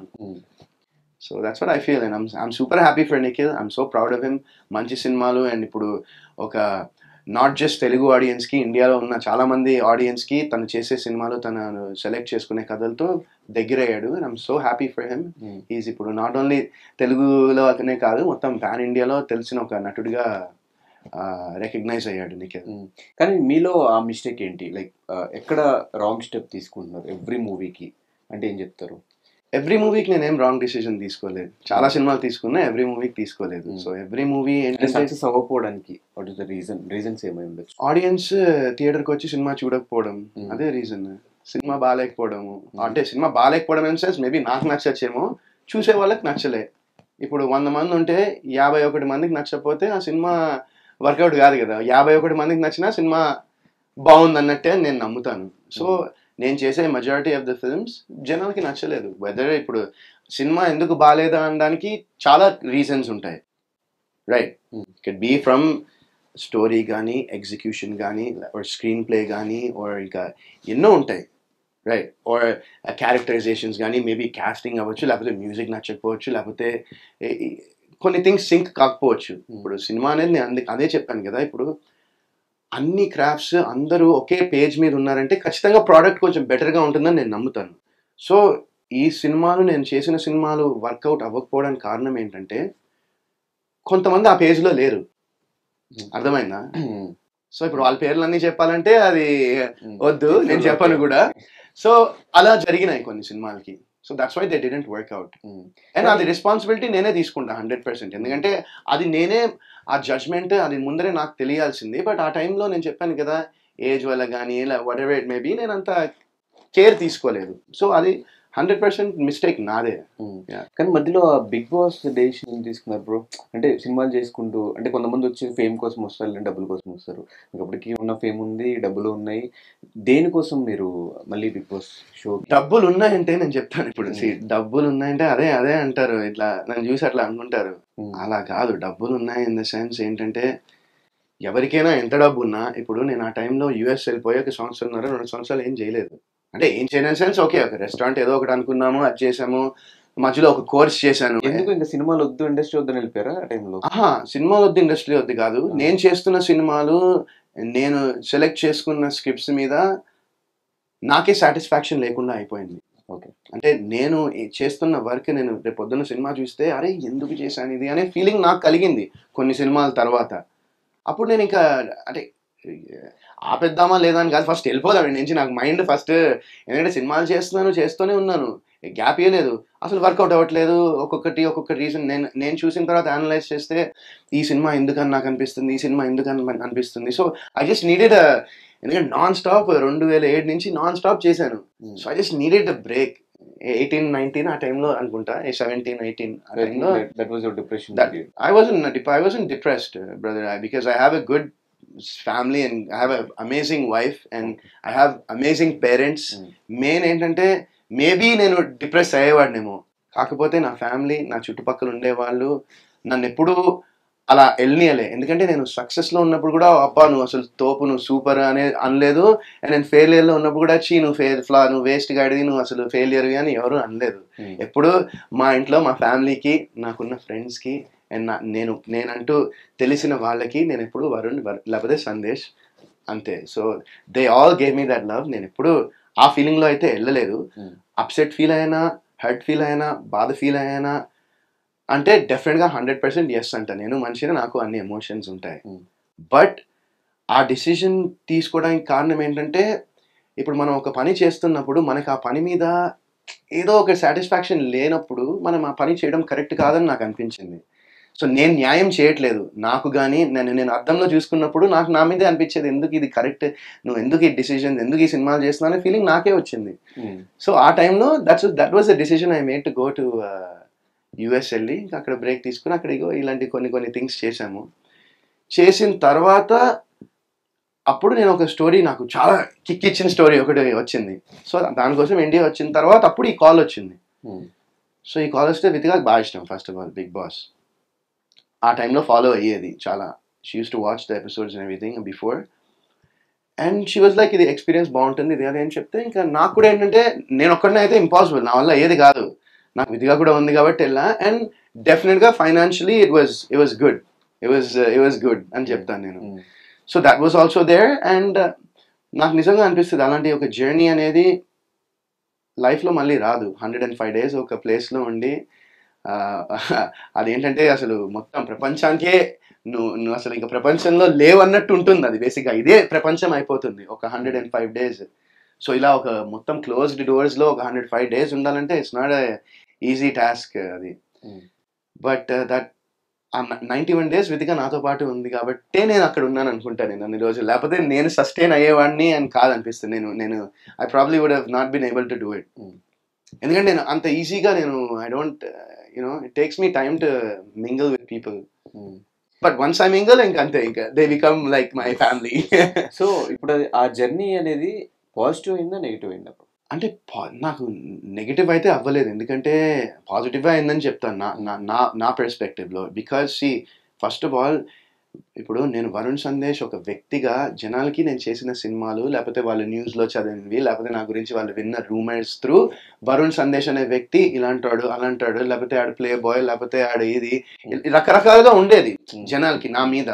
so that's what I feel and I'm I'm super happy for Nikhil I'm so proud of him మంచి సినిమాలు అండ్ ఇప్పుడు ఒక నాట్ జస్ట్ తెలుగు ఆడియన్స్కి ఇండియాలో ఉన్న చాలా మంది ఆడియన్స్కి తను చేసే సినిమాలు తను సెలెక్ట్ చేసుకునే కథలతో దగ్గరయ్యాడు and I'm so happy for him is ఇప్పుడు నాట్ ఓన్లీ తెలుగులో అతనే కాదు మొత్తం పాన్ ఇండియాలో తెలిసిన ఒక నటుడిగా రికగ్నైజ్ అయ్యాడు నిఖిల్ కానీ మీలో ఆ మిస్టేక్ ఏంటి లైక్ ఎక్కడ రాంగ్ స్టెప్ తీసుకుంటున్నారు ఎవ్రీ మూవీకి అంటే ఏం చెప్తారు ఎవ్రీ మూవీకి నేనేం రాంగ్ డిసిజన్ తీసుకోలేదు చాలా సినిమాలు తీసుకున్నా ఎవ్రీ మూవీకి తీసుకోలేదు Hmm. సో ఎవ్రీ మూవీ అంటే ఏంటంటే సక్సెస్ అవ్వకపోవడానికి what is the reason reasons ఏమై ఉండొచ్చు ఆడియన్స్ థియేటర్కి వచ్చి సినిమా చూడకపోవడం Hmm. అదే రీజన్ సినిమా బాగాలేకపోవడము అంటే సినిమా బాగాలేకపోవడం ఇన్ సెన్స్ మేబీ నాకు నచ్చచ్చేమో చూసే వాళ్ళకి నచ్చలే ఇప్పుడు వంద మంది ఉంటే యాభై ఒకటి మందికి నచ్చకపోతే ఆ సినిమా వర్కౌట్ కాదు కదా యాభై ఒకటి మందికి నచ్చినా సినిమా బాగుంది అన్నట్టే అని నేను నమ్ముతాను సో నేను చేసే మెజారిటీ ఆఫ్ ద ఫిల్మ్స్ జనాలకి నచ్చలేదు వెదర్ ఇప్పుడు సినిమా ఎందుకు బాగాలేదా అనడానికి చాలా రీజన్స్ ఉంటాయి right Hmm. Could be from story కానీ ఎగ్జిక్యూషన్ కానీ స్క్రీన్ ప్లే కానీ ఓర్ ఇంకా ఎన్నో ఉంటాయి రైట్ ఓర్ క్యారెక్టరైజేషన్స్ కానీ మేబీ కాస్టింగ్ అవ్వచ్చు లేకపోతే మ్యూజిక్ నచ్చకపోవచ్చు లేకపోతే ఏ- ఈ- కొన్ని థింగ్స్ సింక్ కాకపోవచ్చు ఇప్పుడు సినిమా అనేది నేను అంది- అదే చెప్పాను కదా ఇప్పుడు అన్ని క్రాఫ్ట్స్ అందరూ ఒకే పేజ్ మీద ఉన్నారంటే ఖచ్చితంగా ప్రోడక్ట్ కొంచెం బెటర్గా ఉంటుందని నేను నమ్ముతాను సో ఈ సినిమాలు నేను చేసిన సినిమాలు వర్కౌట్ అవ్వకపోవడానికి కారణం ఏంటంటే కొంతమంది ఆ పేజ్లో లేరు అర్థమైందా సో ఇప్పుడు వాళ్ళ పేర్లన్నీ చెప్పాలంటే అది వద్దు నేను చెప్పను కూడా సో అలా జరిగినాయి కొన్ని సినిమాలకి so that's why they didn't work out and అది రెస్పాన్సిబిలిటీ నేనే తీసుకుంటా హండ్రెడ్ పర్సెంట్ ఎందుకంటే అది నేనే ఆ జడ్జ్మెంట్ అది ముందరే నాకు తెలియాల్సింది బట్ ఆ టైంలో నేను చెప్పాను కదా ఏజ్ వల్ల కానీ ఇలా వాట్ ఎవర్ ఇట్ మేబీ నేను అంత కేర్ తీసుకోలేదు సో అది హండ్రెడ్ పర్సెంట్ మిస్టేక్ నాదే Yeah. కానీ మధ్యలో బిగ్ బాస్ డెసిషన్ తీసుకున్నారు బ్రో అంటే సినిమాలు చేసుకుంటూ అంటే కొంతమంది వచ్చి ఫేమ్ కోసం వస్తారు లేదంటే డబ్బుల కోసం వస్తారు మీకు అప్పటికి ఉన్న ఫేమ్ ఉంది డబ్బులు ఉన్నాయి దేనికోసం మీరు మళ్ళీ బిగ్ బాస్ షో డబ్బులు ఉన్నాయంటే నేను చెప్తాను ఇప్పుడు Hmm. See, డబ్బులు ఉన్నాయంటే అదే అదే అంటారు ఇట్లా నన్ను చూసి అట్లా అనుకుంటారు అలా కాదు డబ్బులు ఉన్నాయి ఇన్ ద సెన్స్ ఏంటంటే ఎవరికైనా ఎంత డబ్బు ఉన్నా ఇప్పుడు నేను ఆ టైంలో యూఎస్ వెళ్ళిపోయి ఒక సంవత్సరంన్నర రెండు సంవత్సరాలు ఏం చేయలేదు అంటే ఏం చేయలేని సెన్స్ ఓకే ఒక రెస్టారెంట్ ఏదో ఒకటి అనుకున్నాము అది చేసాము మధ్యలో ఒక కోర్స్ చేశాను ఎందుకు ఇంకా సినిమాలు వద్దు ఇండస్ట్రీ వద్దని వెళ్ళిపోయారా ఆ టైంలో ఆహా సినిమా వద్దు ఇండస్ట్రీ వద్దు కాదు నేను చేస్తున్న సినిమాలు నేను సెలెక్ట్ చేసుకున్న స్క్రిప్ట్స్ మీద నాకే సాటిస్ఫాక్షన్ లేకుండా అయిపోయింది ఓకే అంటే నేను ఈ చేస్తున్న వర్క్ నేను రేపు పొద్దున్న సినిమా చూస్తే అరే ఎందుకు చేశాను ఇది అనే ఫీలింగ్ నాకు కలిగింది కొన్ని సినిమాల తర్వాత అప్పుడు నేను ఇంకా అంటే ఆపేద్దామా లేదా అని కాదు ఫస్ట్ వెళ్ళిపోదాం ఇంటి నుంచి నాకు మైండ్ ఫస్ట్ ఎందుకంటే సినిమాలు చేస్తున్నాను చేస్తూనే ఉన్నాను గ్యాప్ ఇవ్వలేదు అసలు వర్కౌట్ అవ్వట్లేదు ఒక్కొక్కటి ఒక్కొక్క రీజన్ నేను నేను చూసిన తర్వాత అనలైజ్ చేస్తే ఈ సినిమా ఎందుకని నాకు అనిపిస్తుంది ఈ సినిమా ఎందుకని మన- అనిపిస్తుంది సో ఐ జస్ట్ నీడెడ్ ఎందుకంటే నాన్ స్టాప్ రెండు వేల ఏడు నుంచి నాన్ స్టాప్ చేశాను so I just needed a break eighteen nineteen ఆ టైంలో అనుకుంటా సెవెంటీన్ ఎయిటీన్ ఆ టైంలో that was your depression that I wasn't dep- I wasn't depressed, uh, brother, I- because I have a good s- family and I have an amazing wife and I have amazing parents. Mm. Main ఏంటంటే maybe నేను depress అయ్యేవాడినేమో కాకపోతే నా family నా చుట్టుపక్కల ఉండేవాళ్ళు నన్ను ఎప్పుడూ అలా వెళ్ళనియలే ఎందుకంటే నేను సక్సెస్లో ఉన్నప్పుడు కూడా అబ్బా నువ్వు అసలు తోపు నువ్వు సూపర్ అనే అనలేదు అండ్ నేను ఫెయిలియర్లో ఉన్నప్పుడు కూడా చీ నువ్వు ఫెయిల్ ఫ్లా నువ్వు వేస్ట్ గాడిది నువ్వు అసలు ఫెయిలియర్ అని ఎవరు అనలేదు ఎప్పుడు మా ఇంట్లో మా ఫ్యామిలీకి నాకున్న ఫ్రెండ్స్కి అండ్ నా నేను నేనంటూ తెలిసిన వాళ్ళకి నేను ఎప్పుడు వరుణ్ వర్- లేకపోతే సందేశ్ అంతే so they all gave me that love నేను ఎప్పుడు ఆ ఫీలింగ్లో అయితే వెళ్ళలేదు Hmm. అప్సెట్ ఫీల్ అయినా హర్ట్ ఫీల్ అయినా బాధ ఫీల్ అయినా అంటే డెఫినెట్గా హండ్రెడ్ పర్సెంట్ ఎస్ అంట నేను మనిషిని నాకు అన్ని ఎమోషన్స్ ఉంటాయి Hmm. బట్ ఆ డిసిజన్ తీసుకోవడానికి కారణం ఏంటంటే ఇప్పుడు మనం ఒక పని చేస్తున్నప్పుడు మనకి ఆ పని మీద ఏదో ఒక సాటిస్ఫాక్షన్ లేనప్పుడు మనం ఆ పని చేయడం కరెక్ట్ కాదని నాకు అనిపించింది సో నేను న్యాయం చేయట్లేదు నాకు కానీ నేను నేను అర్థంలో చూసుకున్నప్పుడు నాకు నా మీదే అనిపించేది ఎందుకు ఇది కరెక్ట్ నువ్వు ఎందుకు ఈ డిసిజన్ ఎందుకు ఈ సినిమాలు చేస్తున్నావు అనే ఫీలింగ్ నాకే వచ్చింది సో ఆ టైంలో that's that was the decision I made to go to US వెళ్ళి ఇంకా అక్కడ బ్రేక్ తీసుకుని అక్కడ ఇగో ఇలాంటి కొన్ని కొన్ని థింగ్స్ చేశాము చేసిన తర్వాత అప్పుడు నేను ఒక స్టోరీ నాకు చాలా కిక్ ఇచ్చిన స్టోరీ ఒకటి వచ్చింది సో దానికోసం ఇండియా వచ్చిన తర్వాత అప్పుడు ఈ కాల్ వచ్చింది సో ఈ కాల్ వస్తే వితిగాకి బాగా ఇష్టం first of all Bigg Boss ఆ టైంలో ఫాలో అయ్యేది చాలా she used to watch the episodes and everything before and she was like ఇది ఎక్స్పీరియన్స్ బాగుంటుంది ఇది అది అని చెప్తే ఇంకా నాకు కూడా ఏంటంటే నేను ఒక్కడనే అయితే ఇంపాసిబుల్ నా వల్ల ఏది కాదు నాకు విధిగా కూడా ఉంది కాబట్టి వెళ్ళా అండ్ డెఫినెట్గా financially it was it was good it was it was good అని చెప్తాను నేను so that was also there and నాకు నిజంగా అనిపిస్తుంది అలాంటి ఒక జర్నీ అనేది లైఫ్లో మళ్ళీ రాదు హండ్రెడ్ అండ్ ఫైవ్ డేస్ ఒక ప్లేస్లో ఉండి ఆ, అదేంటంటే అసలు మొత్తం ప్రపంచానికే నువ్వు నువ్వు అసలు ఇంకా ప్రపంచంలో లేవన్నట్టు ఉంటుంది అది బేసిక్గా ఇదే ప్రపంచం అయిపోతుంది ఒక hundred and five days so ఇలా ఒక మొత్తం క్లోజ్డ్ డోర్స్లో ఒక హండ్రెడ్ ఫైవ్ డేస్ ఉండాలంటే ఇట్స్ నాట్ ఈజీ టాస్క్ అది Mm. బట్ దట్ ఆ నైంటీ వన్ డేస్ విధిగా నాతో పాటు ఉంది కాబట్టే నేను అక్కడ ఉన్నాను అనుకుంటాను నేను అన్ని రోజులు లేకపోతే నేను సస్టైన్ అయ్యేవాడిని అని కాదనిపిస్తుంది నేను నేను I probably would have not been able to do it Mm. ఎందుకంటే నేను అంత ఈజీగా నేను I don't you know it takes me time to mingle with people but once I mingle ఇంకా అంతే ఇంకా they become like my family so ఇప్పుడు అది ఆ జర్నీ అనేది పాజిటివ్ అయిందా నెగిటివ్ అయిందా అంటే పా- నాకు నెగిటివ్ అయితే అవ్వలేదు ఎందుకంటే పాజిటివ్ అయిందని చెప్తాను నా నా నా నా పెర్స్పెక్టివ్లో because see first of all ఇప్పుడు నేను వరుణ్ సందేశ్ ఒక వ్యక్తిగా జనాలకి నేను చేసిన సినిమాలు లేకపోతే వాళ్ళు న్యూస్లో చదివినవి లేకపోతే నా గురించి వాళ్ళు విన్న రూమర్స్ త్రూ వరుణ్ సందేశ్ అనే వ్యక్తి ఇలాంటాడు అలాంటాడు లేకపోతే ఆడు ప్లే బాయ్ లేకపోతే ఆడు ఇది రకరకాలుగా ఉండేది జనాలకి నా మీద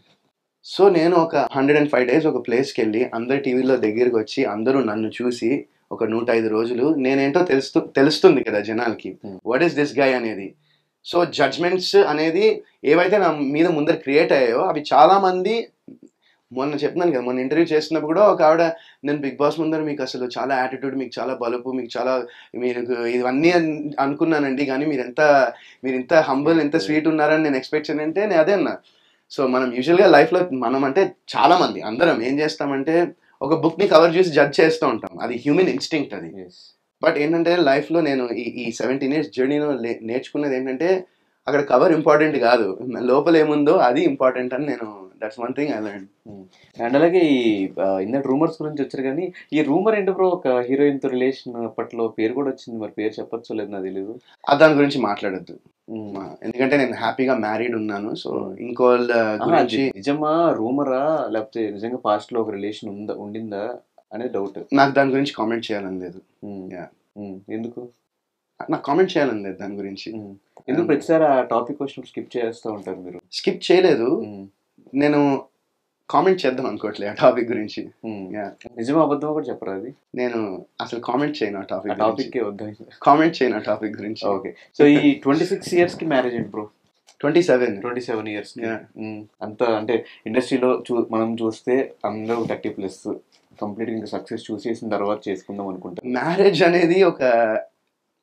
సో నేను ఒక హండ్రెడ్ అండ్ ఫైవ్ డేస్ ఒక ప్లేస్కి వెళ్ళి అందరి టీవీలో దగ్గరికి వచ్చి అందరూ నన్ను చూసి ఒక నూట ఐదు రోజులు నేనేంటో తెలుస్తూ తెలుస్తుంది కదా జనాలకి Hmm. What is this guy అనేది సో జడ్జ్మెంట్స్ అనేది ఏవైతే నా మీద ముందర క్రియేట్ అయ్యాయో అవి చాలా మంది మొన్న చెప్తున్నాను కదా మొన్న ఇంటర్వ్యూ చేస్తున్నప్పుడు కూడా ఒక ఆవిడ నేను బిగ్ బాస్ ముందర మీకు అసలు చాలా యాటిట్యూడ్ మీకు చాలా బలుపు మీకు చాలా మీరు ఇవన్నీ అన్- అనుకున్నానండి కానీ మీరు ఎంత మీరు ఇంత హంబుల్ ఎంత స్వీట్ ఉన్నారని నేను ఎక్స్పెక్ట్ చేయను అంటే నేను అదే అన్నా సో మనం యూజువల్గా లైఫ్లో మనం అంటే చాలా మంది అందరం ఏం చేస్తామంటే ఒక బుక్ని కవర్ చేసి జడ్జ్ చేస్తూ ఉంటాం అది హ్యూమన్ ఇన్స్టింక్ట్ అది బట్ ఏంటంటే లైఫ్లో నేను ఈ ఈ సెవెంటీన్ ఇయర్స్ జర్నీలో నేర్చుకున్నది ఏంటంటే అక్కడ కవర్ ఇంపార్టెంట్ కాదు లోపల ఏముందో అది ఇంపార్టెంట్ అని నేను that's one thing I learn and అలాగే ఈ ఇందాక రూమర్స్ గురించి వచ్చారు కానీ ఈ రూమర్ ఏంటి బ్రో ఒక హీరోయిన్ తో రిలేషన్ అప్పట్లో పేరు కూడా వచ్చింది మరి పేరు చెప్పొచ్చో లేదు నాకు తెలీదు దాని గురించి మాట్లాడొద్దు ఎందుకంటే నేను హ్యాపీగా మ్యారీడ్ ఉన్నాను సో ఇంకోళ్ళ ఆహా, గురించి అది నిజమా రూమరా లేకపోతే నిజంగా పాస్ట్ లో ఒక రిలేషన్ ఉందా ఉండిందా అనేది డౌట్ నాకు దాని గురించి కామెంట్ చేయాలని లేదు Yeah. ఎందుకు నాకు కామెంట్ చేయాలని లేదు దాని గురించి ఉమ్. ఎందుకు ప్రతిసారి ఆ టాపిక్ వచ్చినప్పుడు స్కిప్ చేస్తూ ఉంటారు మీరు స్కిప్ చేయలేదు ఉమ్. నేను కామెంట్ చేద్దాం అనుకోవట్లే ఆ టాపిక్ గురించి ఉమ్. Yeah. నిజమా అబద్ధమా కూడా చెప్పరా అది నేను అసలు కామెంట్ చేయను ఆ ఆ టాపిక్ టాపిక్ వద్దాం కామెంట్ చేయను ఆ టాపిక్ గురించి ఓకే సో ఈ ట్వంటీ సిక్స్ ఇయర్స్ కి మ్యారేజ్ ఏంటి bro twenty seven twenty seven years Yeah. అంత అంటే ఇండస్ట్రీలో చూ మనం చూస్తే అందరూ థర్టీ ప్లస్ కంప్లీట్ ఇంకా సక్సెస్ చూసేసిన తర్వాత చేసుకుందాం అనుకుంటాం మ్యారేజ్ అనేది ఒక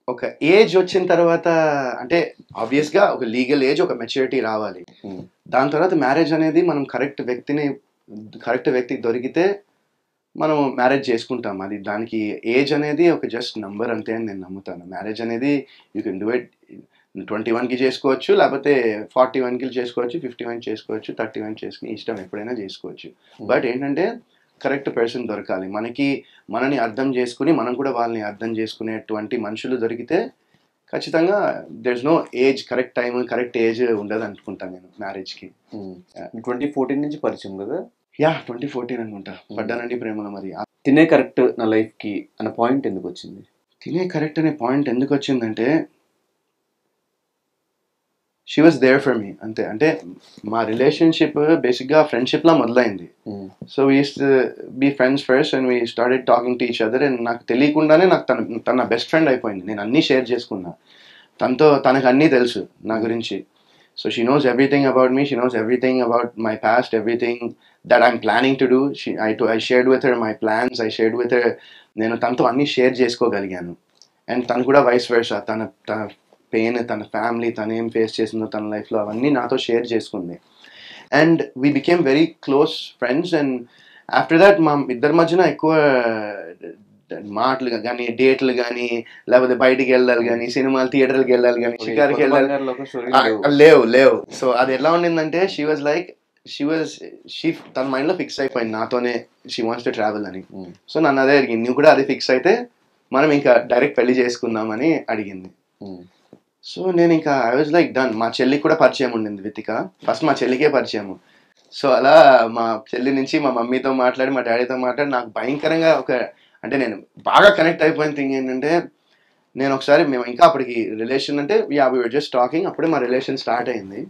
ఒక ఏజ్ వచ్చిన తర్వాత అంటే ఆబ్వియస్ గా ఒక లీగల్ ఏజ్ ఒక మెచ్యూరిటీ రావాలి ఉమ్, దాని తర్వాత మ్యారేజ్ అనేది మనం కరెక్ట్ వ్యక్తిని కరెక్ట్ వ్యక్తి దొరికితే మనం మ్యారేజ్ చేసుకుంటాం అది దానికి ఏజ్ అనేది ఒక జస్ట్ నంబర్ అంతే అని నేను నమ్ముతాను మ్యారేజ్ అనేది you can do it twenty వన్కి చేసుకోవచ్చు లేకపోతే ఫార్టీ వన్కి చేసుకోవచ్చు ఫిఫ్టీ వన్ చేసుకోవచ్చు థర్టీ వన్ చేసుకుని ఇష్టం ఎప్పుడైనా చేసుకోవచ్చు బట్ ఏంటంటే కరెక్ట్ పర్సన్ దొరకాలి మనకి మనని అర్థం చేసుకుని మనం కూడా వాళ్ళని అర్థం చేసుకునేటువంటి మనుషులు దొరికితే ఖచ్చితంగా there's no age correct time correct age ఉండదు అనుకుంటాను నేను మ్యారేజ్కి ట్వంటీ ఫోర్టీన్ నుంచి పరిచయం కదా యా ట్వంటీ ఫోర్టీన్ అనుకుంటా పడ్డానండి ప్రేమలో మరి ఆ తినే కరెక్ట్ నా లైఫ్ కి అన్న పాయింట్ ఎందుకు వచ్చింది తినే కరెక్ట్ అనే పాయింట్ ఎందుకు వచ్చిందంటే she was there for me అంతే అంటే మా రిలేషన్షిప్ బేసిక్గా ఫ్రెండ్షిప్లా మొదలైంది um, so we be friends first and we started talking to each other and నాకు తెలియకుండానే నాకు తన తన బెస్ట్ ఫ్రెండ్ అయిపోయింది నేను అన్నీ షేర్ చేసుకున్నా తనతో తనకు అన్నీ తెలుసు నా గురించి so she knows everything about me she knows everything about my past everything that I'm planning to do I to I shared with her my plans I shared with her నేను తనతో అన్నీ షేర్ చేసుకోగలిగాను అండ్ తను కూడా vice versa తన తన pain తన family తను ఏం ఫేస్ చేసిందో తన లైఫ్లో అవన్నీ నాతో షేర్ చేసుకుంది and we became very close friends and after that మా ఇద్దరి మధ్యన ఎక్కువ మాటలు కానీ డేట్లు కానీ లేకపోతే బయటికి వెళ్ళాలి కానీ సినిమాలు థియేటర్కి వెళ్ళాలి కానీ షికార్కి కొత్త వెళ్ళాలి బంగారులో ఒక story ఆ, లేవు. లేవు లేవు సో అది ఎలా ఉండిందంటే she was like she was she తన మైండ్లో ఫిక్స్ అయిపోయింది నాతోనే షీ వాంట్స్ టు ట్రావెల్ అని ఉమ్, సో నన్ను అదే అడిగింది నువ్వు కూడా అది ఫిక్స్ అయితే మనం ఇంకా డైరెక్ట్ పెళ్లి చేసుకుందామని అడిగింది ఉమ్, సో నేను ఇంకా ఐ వాజ్ లైక్ డన్ మా చెల్లికి కూడా పరిచయం ఉండింది వితిక ఫస్ట్ మా చెల్లికే పరిచయం సో అలా మా చెల్లి నుంచి మా మమ్మీతో మాట్లాడి మా డాడీతో మాట్లాడి నాకు భయంకరంగా ఒక అంటే నేను బాగా కనెక్ట్ అయిపోయిన థింగ్ ఏంటంటే నేను ఒకసారి మేము ఇంకా అప్పటికి రిలేషన్ అంటే యా వీ జస్ట్ టాకింగ్ అప్పుడే మా రిలేషన్ స్టార్ట్ అయింది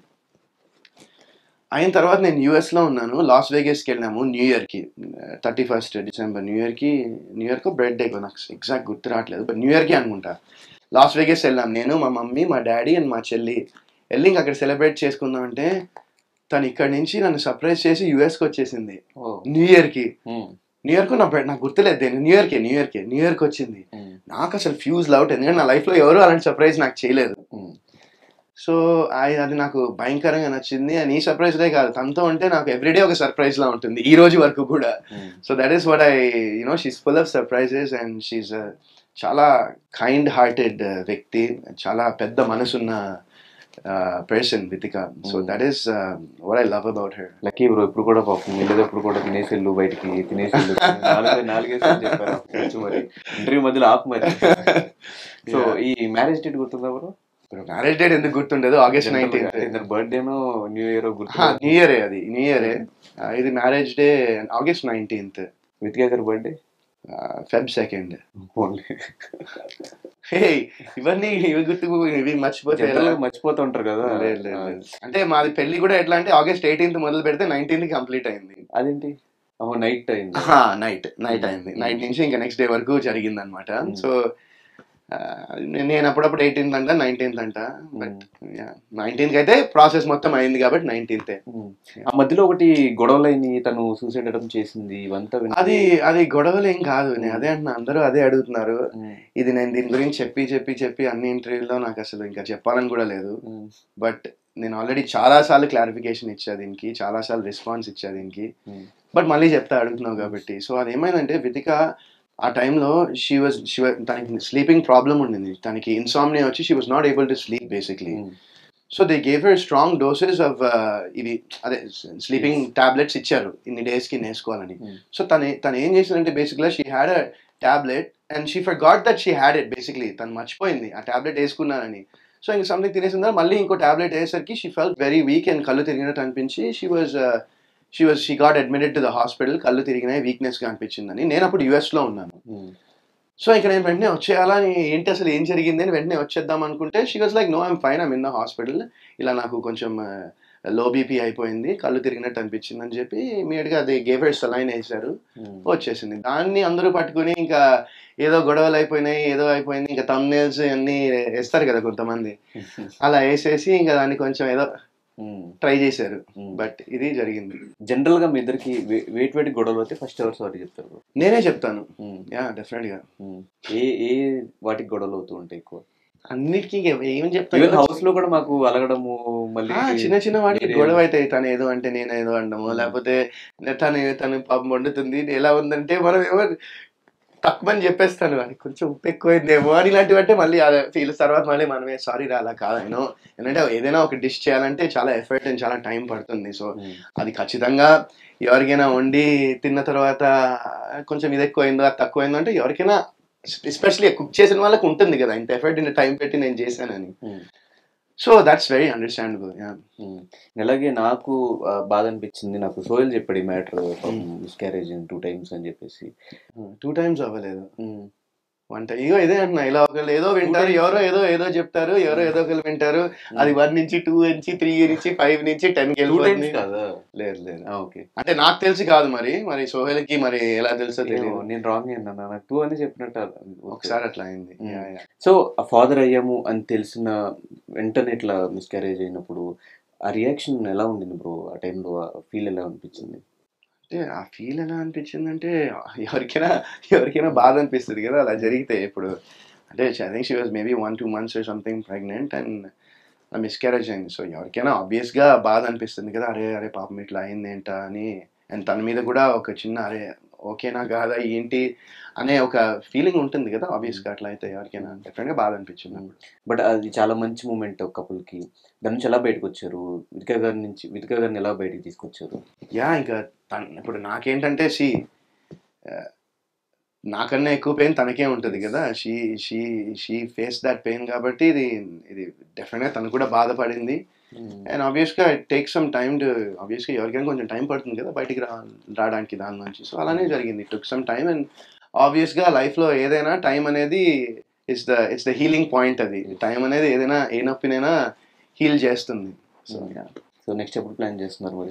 అయిన తర్వాత నేను యూఎస్లో ఉన్నాను లాస్ వేగస్కి వెళ్ళాము న్యూ ఇయర్కి థర్టీ ఫస్ట్ డిసెంబర్ న్యూ ఇయర్కి న్యూ ఇయర్కో బర్త్డే నాకు ఎగ్జాక్ట్ గుర్తు రావట్లేదు బట్ న్యూ ఇయర్కి అనుకుంటా లాస్ వేగస్ వెళ్ళాం నేను మా మమ్మీ మా డాడీ అండ్ మా చెల్లి వెళ్ళి ఇంక అక్కడ సెలబ్రేట్ చేసుకుందాం అంటే తను ఇక్కడ నుంచి నన్ను సర్ప్రైజ్ చేసి యూఎస్కి వచ్చేసింది ఓ, న్యూ ఇయర్కి ఉమ్, న్యూ ఇయర్కు నా బర్త్- నాకు గుర్తులేదు దేని న్యూ ఇయర్కి న్యూ ఇయర్కి న్యూ ఇయర్కి వచ్చింది ఉమ్, నాకు అసలు ఫ్యూజ్ లౌట్ ఎందుకంటే నా లైఫ్లో ఎవరు అలాంటి సర్ప్రైజ్ నాకు చేయలేదు ఉమ్, సో ఐ- అది నాకు భయంకరంగా నచ్చింది అండ్ ఈ సర్ప్రైజ్లే కాదు తనతో ఉంటే నాకు ఎవ్రీడే ఒక సర్ప్రైజ్ లా ఉంటుంది ఈ రోజు వరకు కూడా um, so that is what I you know she's full of surprises and she's చాలా కైండ్ హార్టెడ్ వ్యక్తి చాలా పెద్ద మనసున్న person Vithika so Mm. That is what I love about her lucky bro ఇప్పుడు కూడా పాపం వెళ్ళేటప్పుడు కూడా తినేసి వెళ్ళు బయటికి తినేసి వెళ్ళు నాలుగు నాలుగేసి చెప్పారు కొంచెం మరి ఇంటర్వ్యూ మధ్యలో ఆపు మరి సో ఈ మ్యారేజ్ డేట్ గుర్తుందా బ్రో మ్యారేజ్ డేట్ ఎందుకు గుర్తుండదు ఆగస్ట్ నైన్టీన్త్ బర్త్డేనో న్యూ ఇయర్ గుర్తు న్యూ ఇయరే అది న్యూ ఇయరే ఇది marriage day August nineteenth Vithika గారి birthday Feb second only hey ఇవన్నీ ఇవి గుర్తు ఇవి మర్చిపోతే ఎలా? జనరల్ మర్చిపోతూ ఉంటారు కదా లేదు, లేదు, లేదు. అంటే మాది పెళ్లి కూడా ఎట్లా అంటే ఆగస్ట్ ఎయిటీన్త్ మొదలు పెడితే నైన్టీన్త్ కంప్లీట్ అయింది అదేంటి ఓ నైట్ అయింది నైట్ నైట్ అయింది నైట్ నుంచి ఇంకా నెక్స్ట్ డే వరకు జరిగింది అనమాట Hmm. సో నేను అప్పుడప్పుడు ఎయిటీన్త్ అంట నైన్టీన్త్ అంట బట్ నైన్టీన్త్ అయితే ప్రాసెస్ మొత్తం అయింది కాబట్టి నైన్టీన్త్ ఉమ్. ఆ మధ్యలో ఒకటి గొడవలైన తను సూసైడ్ అటెంప్ట్ చేసింది ఇవంతా విని- అది అది గొడవలు ఏం కాదు నేను అదే అంటున్నా అందరూ అదే అడుగుతున్నారు ఉమ్, ఇది నేను దీని గురించి చెప్పి చెప్పి చెప్పి అన్ని ఇంటర్వ్యూలో నాకు అసలు ఇంకా చెప్పాలని కూడా లేదు ఉమ్, బట్ నేను ఆల్రెడీ చాలా సార్లు క్లారిఫికేషన్ ఇచ్చా దీనికి చాలా సార్లు రెస్పాన్స్ ఇచ్చా దీనికి ఉమ్, బట్ మళ్ళీ చెప్తా అడుగుతున్నావు కాబట్టి సో అది ఏమైందంటే వితిక ఆ టైంలో షీ వాజ్ షీ తనకి స్లీపింగ్ ప్రాబ్లం ఉండింది తనకి ఇన్సామ్నియా వచ్చి she was not able to sleep basically um, so they gave her strong doses of ఇవి అదే స్లీపింగ్ టాబ్లెట్స్ ఇచ్చారు ఇన్ని డేస్కి వేసుకోవాలని Hmm. సో తను తను ఏం చేసిందంటే బేసిక్గా she had a tablet and she forgot that she had it basically తను మర్చిపోయింది ఆ టాబ్లెట్ వేసుకున్నానని సో ఇంక సంథింగ్ తినేసిందా మళ్ళీ ఇంకో టాబ్లెట్ వేసేసరికి she fell very weak and కళ్ళు తిరిగినట్టు అనిపించి she was she was she got admitted to the hospital కళ్ళు తిరిగినాయి వీక్నెస్గా అనిపించిందని నేను అప్పుడు యూఎస్లో ఉన్నాను ఉమ్, సో ఇక నేను వెంటనే వచ్చేయాలా అని ఏంటి అసలు ఏం జరిగింది అని వెంటనే వచ్చేద్దాం అనుకుంటే she was like no I'm fine I'm in the hospital ఇలా నాకు కొంచెం లో బీపీ అయిపోయింది కళ్ళు తిరిగినట్టు అనిపించింది అని చెప్పి ఇమీడియట్గా అది గేవర్ సలైన్ వేశారు ఉమ్, వచ్చేసింది దాన్ని అందరూ పట్టుకుని ఇంకా ఏదో గొడవలు అయిపోయినాయి ఏదో అయిపోయింది ఇంకా తమ్నేల్స్ అన్నీ వేస్తారు కదా కొంతమంది అలా వేసేసి ఇంకా దాన్ని కొంచెం ఏదో ట్రై చేశారు బట్ ఇది జరిగింది జనరల్ గా మీ ఇద్దరికి వెయిట్ వెయిట్ గొడవలు అయితే ఫస్ట్ ఎవరు సారీ చెప్తారు bro? నేనే చెప్తాను ఉమ్, యా డెఫినెట్ గా ఉమ్. ఏ ఏ వాటికి గొడవలు అవుతూ ఉంటాయి ఎక్కువ అన్నిటికీ ఏం ఈవెన్ చెప్తాను హౌస్ లో కూడా మాకు అలగడము మళ్ళీ ఆ, చిన్న చిన్న వాటికి వేరే- గొడవ అయితే తను ఏదో అంటే నేను ఏదో అండము Hmm. లేకపోతే తను తను పాపం వండుతుంది ఎలా ఉందంటే మనం ఎవరు తక్కువ అని చెప్పేస్తాను అది కొంచెం ఉప్పు ఎక్కువైందేమో అని ఇలాంటివి అంటే మళ్ళీ ఫీల్ తర్వాత మళ్ళీ మనమే సారీ రా అలా కాదు నేను ఎందుకంటే ఏదైనా ఒక డిష్ చేయాలంటే చాలా ఎఫర్ట్ అండ్ చాలా టైం పడుతుంది సో ఉమ్, అది ఖచ్చితంగా ఎవరికైనా వండి తిన్న తర్వాత కొంచెం ఇది ఎక్కువైందో అది తక్కువైందో అంటే ఎవరికైనా ఎస్పెషల్లీ కుక్ చేసిన వాళ్ళకి ఉంటుంది కదా ఇంత ఎఫర్ట్ ఇంత టైం పెట్టి నేను చేశానని um, so that's very understandable um. అలాగే నాకు ఆ, బాధ అనిపించింది నాకు సోయల్ చెప్పాడు ఈ మ్యాటర్ మిస్క్యారేజ్ టూ టైమ్స్ అని చెప్పేసి టూ టైమ్స్ అవ్వలేదు ఉమ్, వంట ఇగో ఇదే అంటున్నా ఇలా ఒకళ్ళు ఏదో వింటారు times. ఎవరో ఏదో ఏదో చెప్తారు ఎవరో ఏదో ఒకళ్ళు వింటారు అది వన్ నుంచి టూ నుంచి త్రీ నుంచి ఫైవ్ నుంచి టెన్ కి టూ టైమ్స్ వెళ్ళిపోతుంది కాదా లేదు లేదు ఆ, ఓకే అంటే నాకు తెలిసి కాదు మరి మరి సోహెల్ కి మరి ఎలా తెలుసో ఏమో, తెలియదు నేను రాంగ్ అన్నా నాకు టూ అని చెప్పినట్టు ఒకసారి అట్లా అయింది Mm. Yeah, yeah. So father అయ్యాము అని తెలిసిన వెంటనే ఇట్లా మిస్క్యారేజ్ అయినప్పుడు ఆ రియాక్షన్ ఎలా ఉండింది బ్రో ఆ టైంలో ఫీల్ ఎలా అనిపించింది అంటే ఆ ఫీల్ ఎలా అనిపించింది అంటే ఎవరికైనా ఎవరికైనా బాధ అనిపిస్తుంది కదా అలా జరిగితే ఇప్పుడు అంటే I think she was maybe one two months something pregnant and miscarriage అయింది సో ఎవరికైనా ఆబ్వియస్గా బాధ అనిపిస్తుంది కదా అరే అరే పాపం ఇట్లా అయింది ఏంటా అని అండ్ తన మీద కూడా ఒక చిన్న అరే ఓకేనా కాదా ఏంటి అనే ఒక ఫీలింగ్ ఉంటుంది కదా ఆబ్వియస్గా అట్లా అయితే ఎవరికైనా డెఫినెట్గా బాధ అనిపించింది అప్పుడు. బట్ అది చాలా మంచి మూమెంట్ ఒక couple కి దాని నుంచి ఎలా బయటకు వచ్చారు వితిక గారి నుంచి వితిక గారిని ఎలా బయటకు తీసుకొచ్చారు యా ఇంకా తన ఇప్పుడు నాకేంటంటే షీ నాకన్నా ఎక్కువ పెయిన్ తనకే ఉంటుంది కదా she she she face that pain కాబట్టి ఇది ఇది డెఫినెట్గా తను కూడా బాధపడింది అండ్ ఆబ్వియస్గా it take some time to ఆబ్వియస్గా ఎవరికైనా కొంచెం టైం పడుతుంది కదా బయటికి రా రావడానికి దాని నుంచి సో అలానే జరిగింది టుక్ సమ్ టైం అండ్ ఆబ్వియస్గా లైఫ్లో ఏదైనా టైం అనేది it's the it's the healing point అది టైం అనేది ఏదైనా ఏ నొప్పినైనా హీల్ చేస్తుంది సో సో నెక్స్ట్ ఎప్పుడు ప్లాన్ చేస్తున్నారు మరి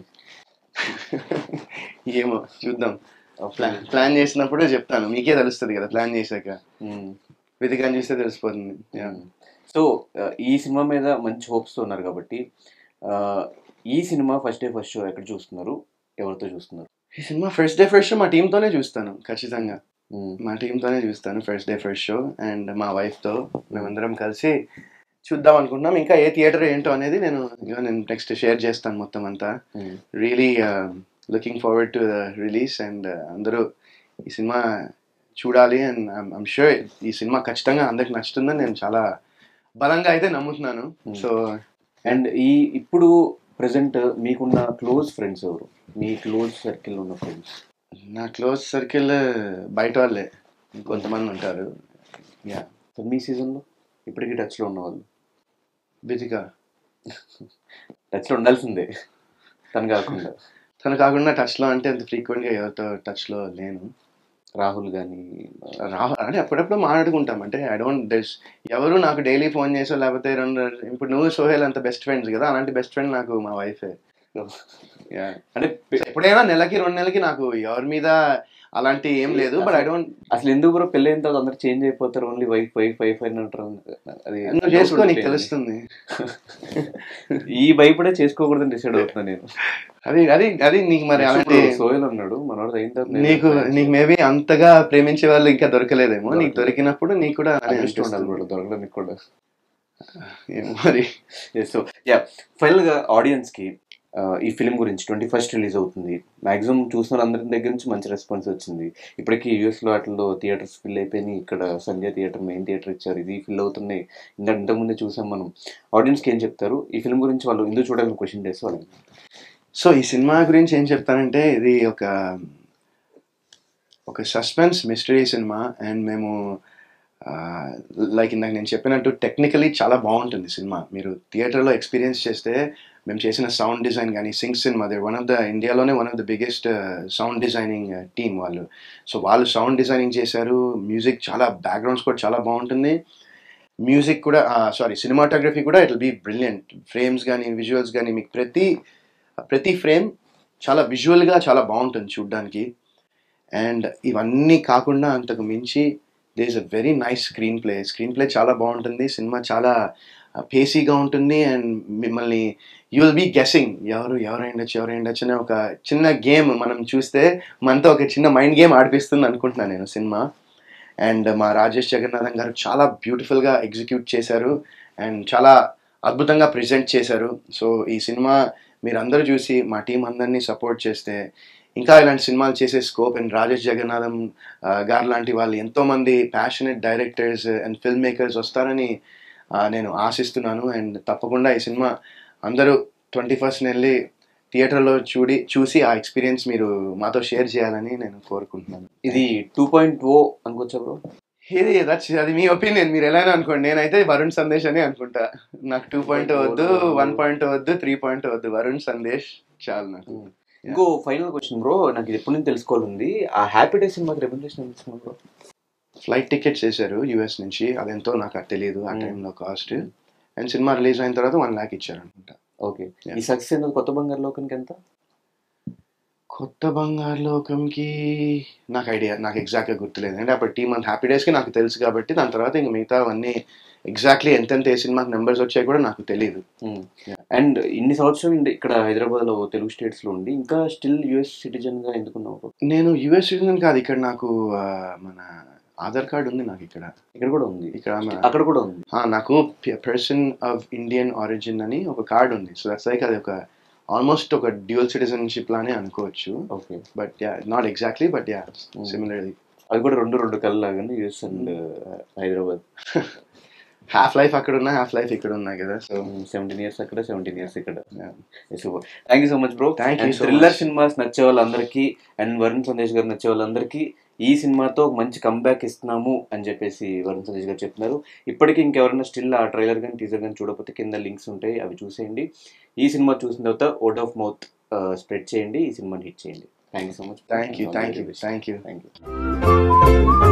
ఏమో చూద్దాం ప్లాన్ ప్లాన్ చేసినప్పుడే చెప్తాను మీకే తెలుస్తుంది కదా ప్లాన్ చేశాక వెతికని చూస్తే తెలిసిపోతుంది Yeah. సో ఈ సినిమా మీద మంచి hopes తో ఉన్నారు కాబట్టి ఆ, ఈ cinema first day first show ఎక్కడ చూస్తున్నారు ఎవరితో చూస్తున్నారు ఈ cinema first day first show మా టీంతోనే చూస్తాను ఖచ్చితంగా మ్మ్. మా టీంతోనే చూస్తాను first day first show and మా వైఫ్తో మేమందరం కలిసి చూద్దాం అనుకుంటున్నాం ఇంకా ఏ థియేటర్ ఏంటో అనేది నేను ఇగో నేను నెక్స్ట్ షేర్ చేస్తాను మొత్తం అంతా మ్మ్. Really looking forward to the release and అందరూ ఈ సినిమా చూడాలి అండ్ ఐమ్ షూర్ ఈ సినిమా ఖచ్చితంగా అందరికి నచ్చుతుందని నేను చాలా బలంగా అయితే నమ్ముతున్నాను Hmm. సో అండ్ ఈ ఇప్పుడు ప్రెసెంట్ మీకున్న క్లోజ్ ఫ్రెండ్స్ ఎవరు మీ క్లోజ్ సర్కిల్ ఉన్న ఫ్రెండ్స్ నా క్లోజ్ సర్కిల్ బయట వాళ్ళే కొంతమంది ఉంటారు యా సో మీ సీజన్లో ఇప్పటికీ టచ్లో ఉన్న వాళ్ళు బిజిక టచ్లో ఉండాల్సిందే తను కాకుండా తను కాకుండా టచ్లో అంటే అంత ఫ్రీక్వెంట్గా ఎవరితో టచ్లో లేను రాహుల్ కానీ రా అంటే అప్పుడప్పుడు మాట్లాడుకుంటాం అంటే ఐ డోంట్ దిస్ ఎవరు నాకు డైలీ ఫోన్ చేసో లేకపోతే రెండు ఇప్పుడు నువ్వు సోహెల్ అంత బెస్ట్ ఫ్రెండ్స్ కదా అలాంటి బెస్ట్ ఫ్రెండ్ నాకు మా వైఫే యా అంటే పె- ఎప్పుడైనా నెలకి రెండు నెలలకి నాకు ఎవరి మీద అలాంటి ఏం లేదు బట్ ఐ డోంట్ అసలు ఎందుకు బ్రో పెళ్ళి అయిన తర్వాత అందరు చేంజ్ అయిపోతారు ఓన్లీ వైఫ్ వైఫ్ వైఫ్ అని అంటారు అది నువ్వు చేసుకో నీకు తెలుస్తుంది ఈ భయపడే చేసుకోకూడదని డిసైడ్ అవుతున్నా నేను అది అది అది నీకు మరి అలాంటి సోయల్ అన్నాడు మనోడు అయిన తర్వాత నీకు నీకు మేబీ అంతగా ప్రేమించే వాళ్ళు ఇంకా దొరకలేదేమో నీకు దొరకలేదు. దొరికినప్పుడు నీకు కూడా అలానే అదృష్టం ఉండాలి అనిపిస్తుంది. బ్రో దొరకడానికి కూడా ఏమో మరి సో యా ఫైనల్ గా ఆడియన్స్ కి ఆ, ఈ ఫిలిం గురించి ట్వంటీ ఫస్ట్ రిలీజ్ అవుతుంది మాక్సిమం చూసిన అందరి దగ్గర నుంచి మంచి రెస్పాన్స్ వచ్చింది ఇప్పటికీ యూఎస్ లో వాటిలో థియేటర్స్ ఫిల్ అయిపోయినాయి ఇక్కడ సంజయ్ థియేటర్ మెయిన్ థియేటర్ ఇచ్చారు ఇది ఫిల్ అవుతున్నాయి ఇంకా ఇంతకుముందే చూసాం మనం ఆడియన్స్ కి ఏం చెప్తారు ఈ ఫిలిం గురించి వాళ్ళు ఎందుకు చూడాలని క్వశ్చన్ చేస్తే వాళ్ళు సో ఈ సినిమా గురించి ఏం చెప్తానంటే ఇది ఒక ఒక సస్పెన్స్ మిస్టరీ సినిమా అండ్ మేము లైక్ ఇందాక నేను చెప్పినట్టు టెక్నికలీ చాలా బాగుంటుంది సినిమా మీరు థియేటర్లో ఎక్స్పీరియన్స్ చేస్తే మేము చేసిన సౌండ్ డిజైన్ కానీ సింగ్ cinema they one of the ఇండియాలోనే one of the biggest sound designing team వాళ్ళు సో వాళ్ళు సౌండ్ డిజైనింగ్ చేశారు మ్యూజిక్ చాలా బ్యాక్గ్రౌండ్స్ కూడా చాలా బాగుంటుంది మ్యూజిక్ కూడా సారీ సినిమాటోగ్రఫీ కూడా ఇట్ బీ బ్రిలియంట్ ఫ్రేమ్స్ కానీ విజువల్స్ కానీ మీకు ప్రతి ప్రతి ఫ్రేమ్ చాలా విజువల్గా చాలా బాగుంటుంది చూడ్డానికి అండ్ ఇవన్నీ కాకుండా అంతకు మించి they is a very nice screenplay screenplay చాలా బాగుంటుంది సినిమా చాలా పేసీగా ఉంటుంది అండ్ మిమ్మల్ని యూ విల్ బీ గెస్సింగ్ ఎవరు ఎవరు అయిండొచ్చు ఎవరు అయిండొచ్చు అనే ఒక చిన్న గేమ్ మనం చూస్తే మనతో ఒక చిన్న మైండ్ గేమ్ ఆడిపిస్తుంది అనుకుంటున్నాను నేను సినిమా అండ్ మా రాజేష్ జగన్నాథన్ గారు చాలా బ్యూటిఫుల్గా ఎగ్జిక్యూట్ చేశారు అండ్ చాలా అద్భుతంగా ప్రజెంట్ చేశారు సో ఈ సినిమా మీరు అందరూ చూసి మా టీం అందరినీ సపోర్ట్ చేస్తే ఇంకా ఇలాంటి సినిమాలు చేసే స్కోప్ అండ్ రాజేష్ జగన్నాథం ఆ, గారు లాంటి వాళ్ళు ఎంతోమంది passionate directors and filmmakers వస్తారని ఆ, నేను ఆశిస్తున్నాను అండ్ తప్పకుండా ఈ సినిమా అందరూ ట్వంటీ ఫస్ట్ వెళ్ళి థియేటర్లో చూడి చూసి ఆ ఎక్స్పీరియన్స్ మీరు మాతో షేర్ చేయాలని నేను కోరుకుంటున్నాను ఇది టూ పాయింట్ ఓ అనుకోవచ్చా బ్రో ఇది దట్స్ అది మీ ఒపీనియన్ మీరు ఎలా అనుకోండి నేనైతే వరుణ్ సందేశ్ అని అనుకుంటా నాకు టూ పాయింట్ వద్దు వన్ పాయింట్ వద్దు త్రీ పాయింట్ వద్దు వరుణ్ సందేశ్ చాలు నాకు ఇంకో ఫైనల్ క్వశ్చన్ బ్రో నాకు ఇది ఎప్పటి నుంచి తెలుసుకోవాలంది ఆ హ్యాపీ డే సినిమాకి రెమ్యునరేషన్ ఎంత ఇస్తున్నావు బ్రో ఫ్లైట్ టికెట్స్ వేశారు యూఎస్ నుంచి అదెంతో నాకు అది తెలియదు ఆ Hmm. టైంలో కాస్ట్ అండ్ సినిమా రిలీజ్ అయిన తర్వాత వన్ ల్యాక్ ఇచ్చారు అనుకుంటా ఓకే Yeah. ఈ సక్సెస్ ఎంత కొత్త బంగారు లోకానికి ఎంత కొత్త బంగారు లోకంకి నాకు ఐడియా నాకు ఎగ్జాక్ట్గా గుర్తులేదు అంటే అప్పుడు టీ మంత్ హ్యాపీ డేస్కి నాకు తెలుసు కాబట్టి దాని తర్వాత ఇంక మిగతా అవన్నీ ఎగ్జాక్ట్లీ ఎంతెంత ఏ సినిమాకి నెంబర్స్ వచ్చాయి కూడా నాకు తెలియదు అండ్ ఇన్ని సంవత్సరాలు ఇండి- ఇక్కడ హైదరాబాద్ లో తెలుగు స్టేట్స్ లో ఉండి ఇంకా స్టిల్ యుఎస్ సిటిజన్ గా ఎందుకున్నావు bro? నేను యూఎస్ సిటిజన్ కాదు ఇక్కడ నాకు ఆ, మన ఆధార్ కార్డు ఉంది నాకు ఇక్కడ ఇక్కడ కూడా ఉంది ఇక్కడ మన- అక్కడ కూడా ఉంది ఆ, నాకు పర్సన్ ఆఫ్ ఇండియన్ ఆరిజిన్ అని ఒక కార్డు ఉంది సో దట్స్ లైక్ అది ఒక ఆల్మోస్ట్ ఒక డ్యూయల్ సిటిజన్షిప్ లానే అనుకోవచ్చు okay but ya not exactly but ya similarly అది కూడా రెండు రెండు కళ్ళు లాగానే US and Hyderabad half life అక్కడ ఉన్నా హాఫ్ లైఫ్ ఇక్కడ ఉన్నా కదా సో సెవెంటీన్ ఇయర్స్ అక్కడ సెవెంటీన్ ఇయర్స్ ఇక్కడ Yeah. Super thank you so much bro Thank you so thriller much. సినిమాస్ నచ్చే వాళ్ళందరికీ అండ్ వరుణ్ సందేశ్ గారు నచ్చే వాళ్ళందరికీ ఈ సినిమాతో ఒక మంచి కంబ్యాక్ ఇస్తున్నాము అని చెప్పేసి వరుణ్ సందేశ్ గారు చెప్తున్నారు ఇప్పటికీ ఇంకెవరైనా స్టిల్ ఆ ట్రైలర్ కానీ టీజర్ కానీ చూడకపోతే కింద లింక్స్ ఉంటాయి అవి చూసేయండి ఈ సినిమా చూసిన తర్వాత వర్డ్ ఆఫ్ మౌత్ స్ప్రెడ్ చేయండి ఈ సినిమాని హిట్ చేయండి thank you so much thank you thank you thank you thank you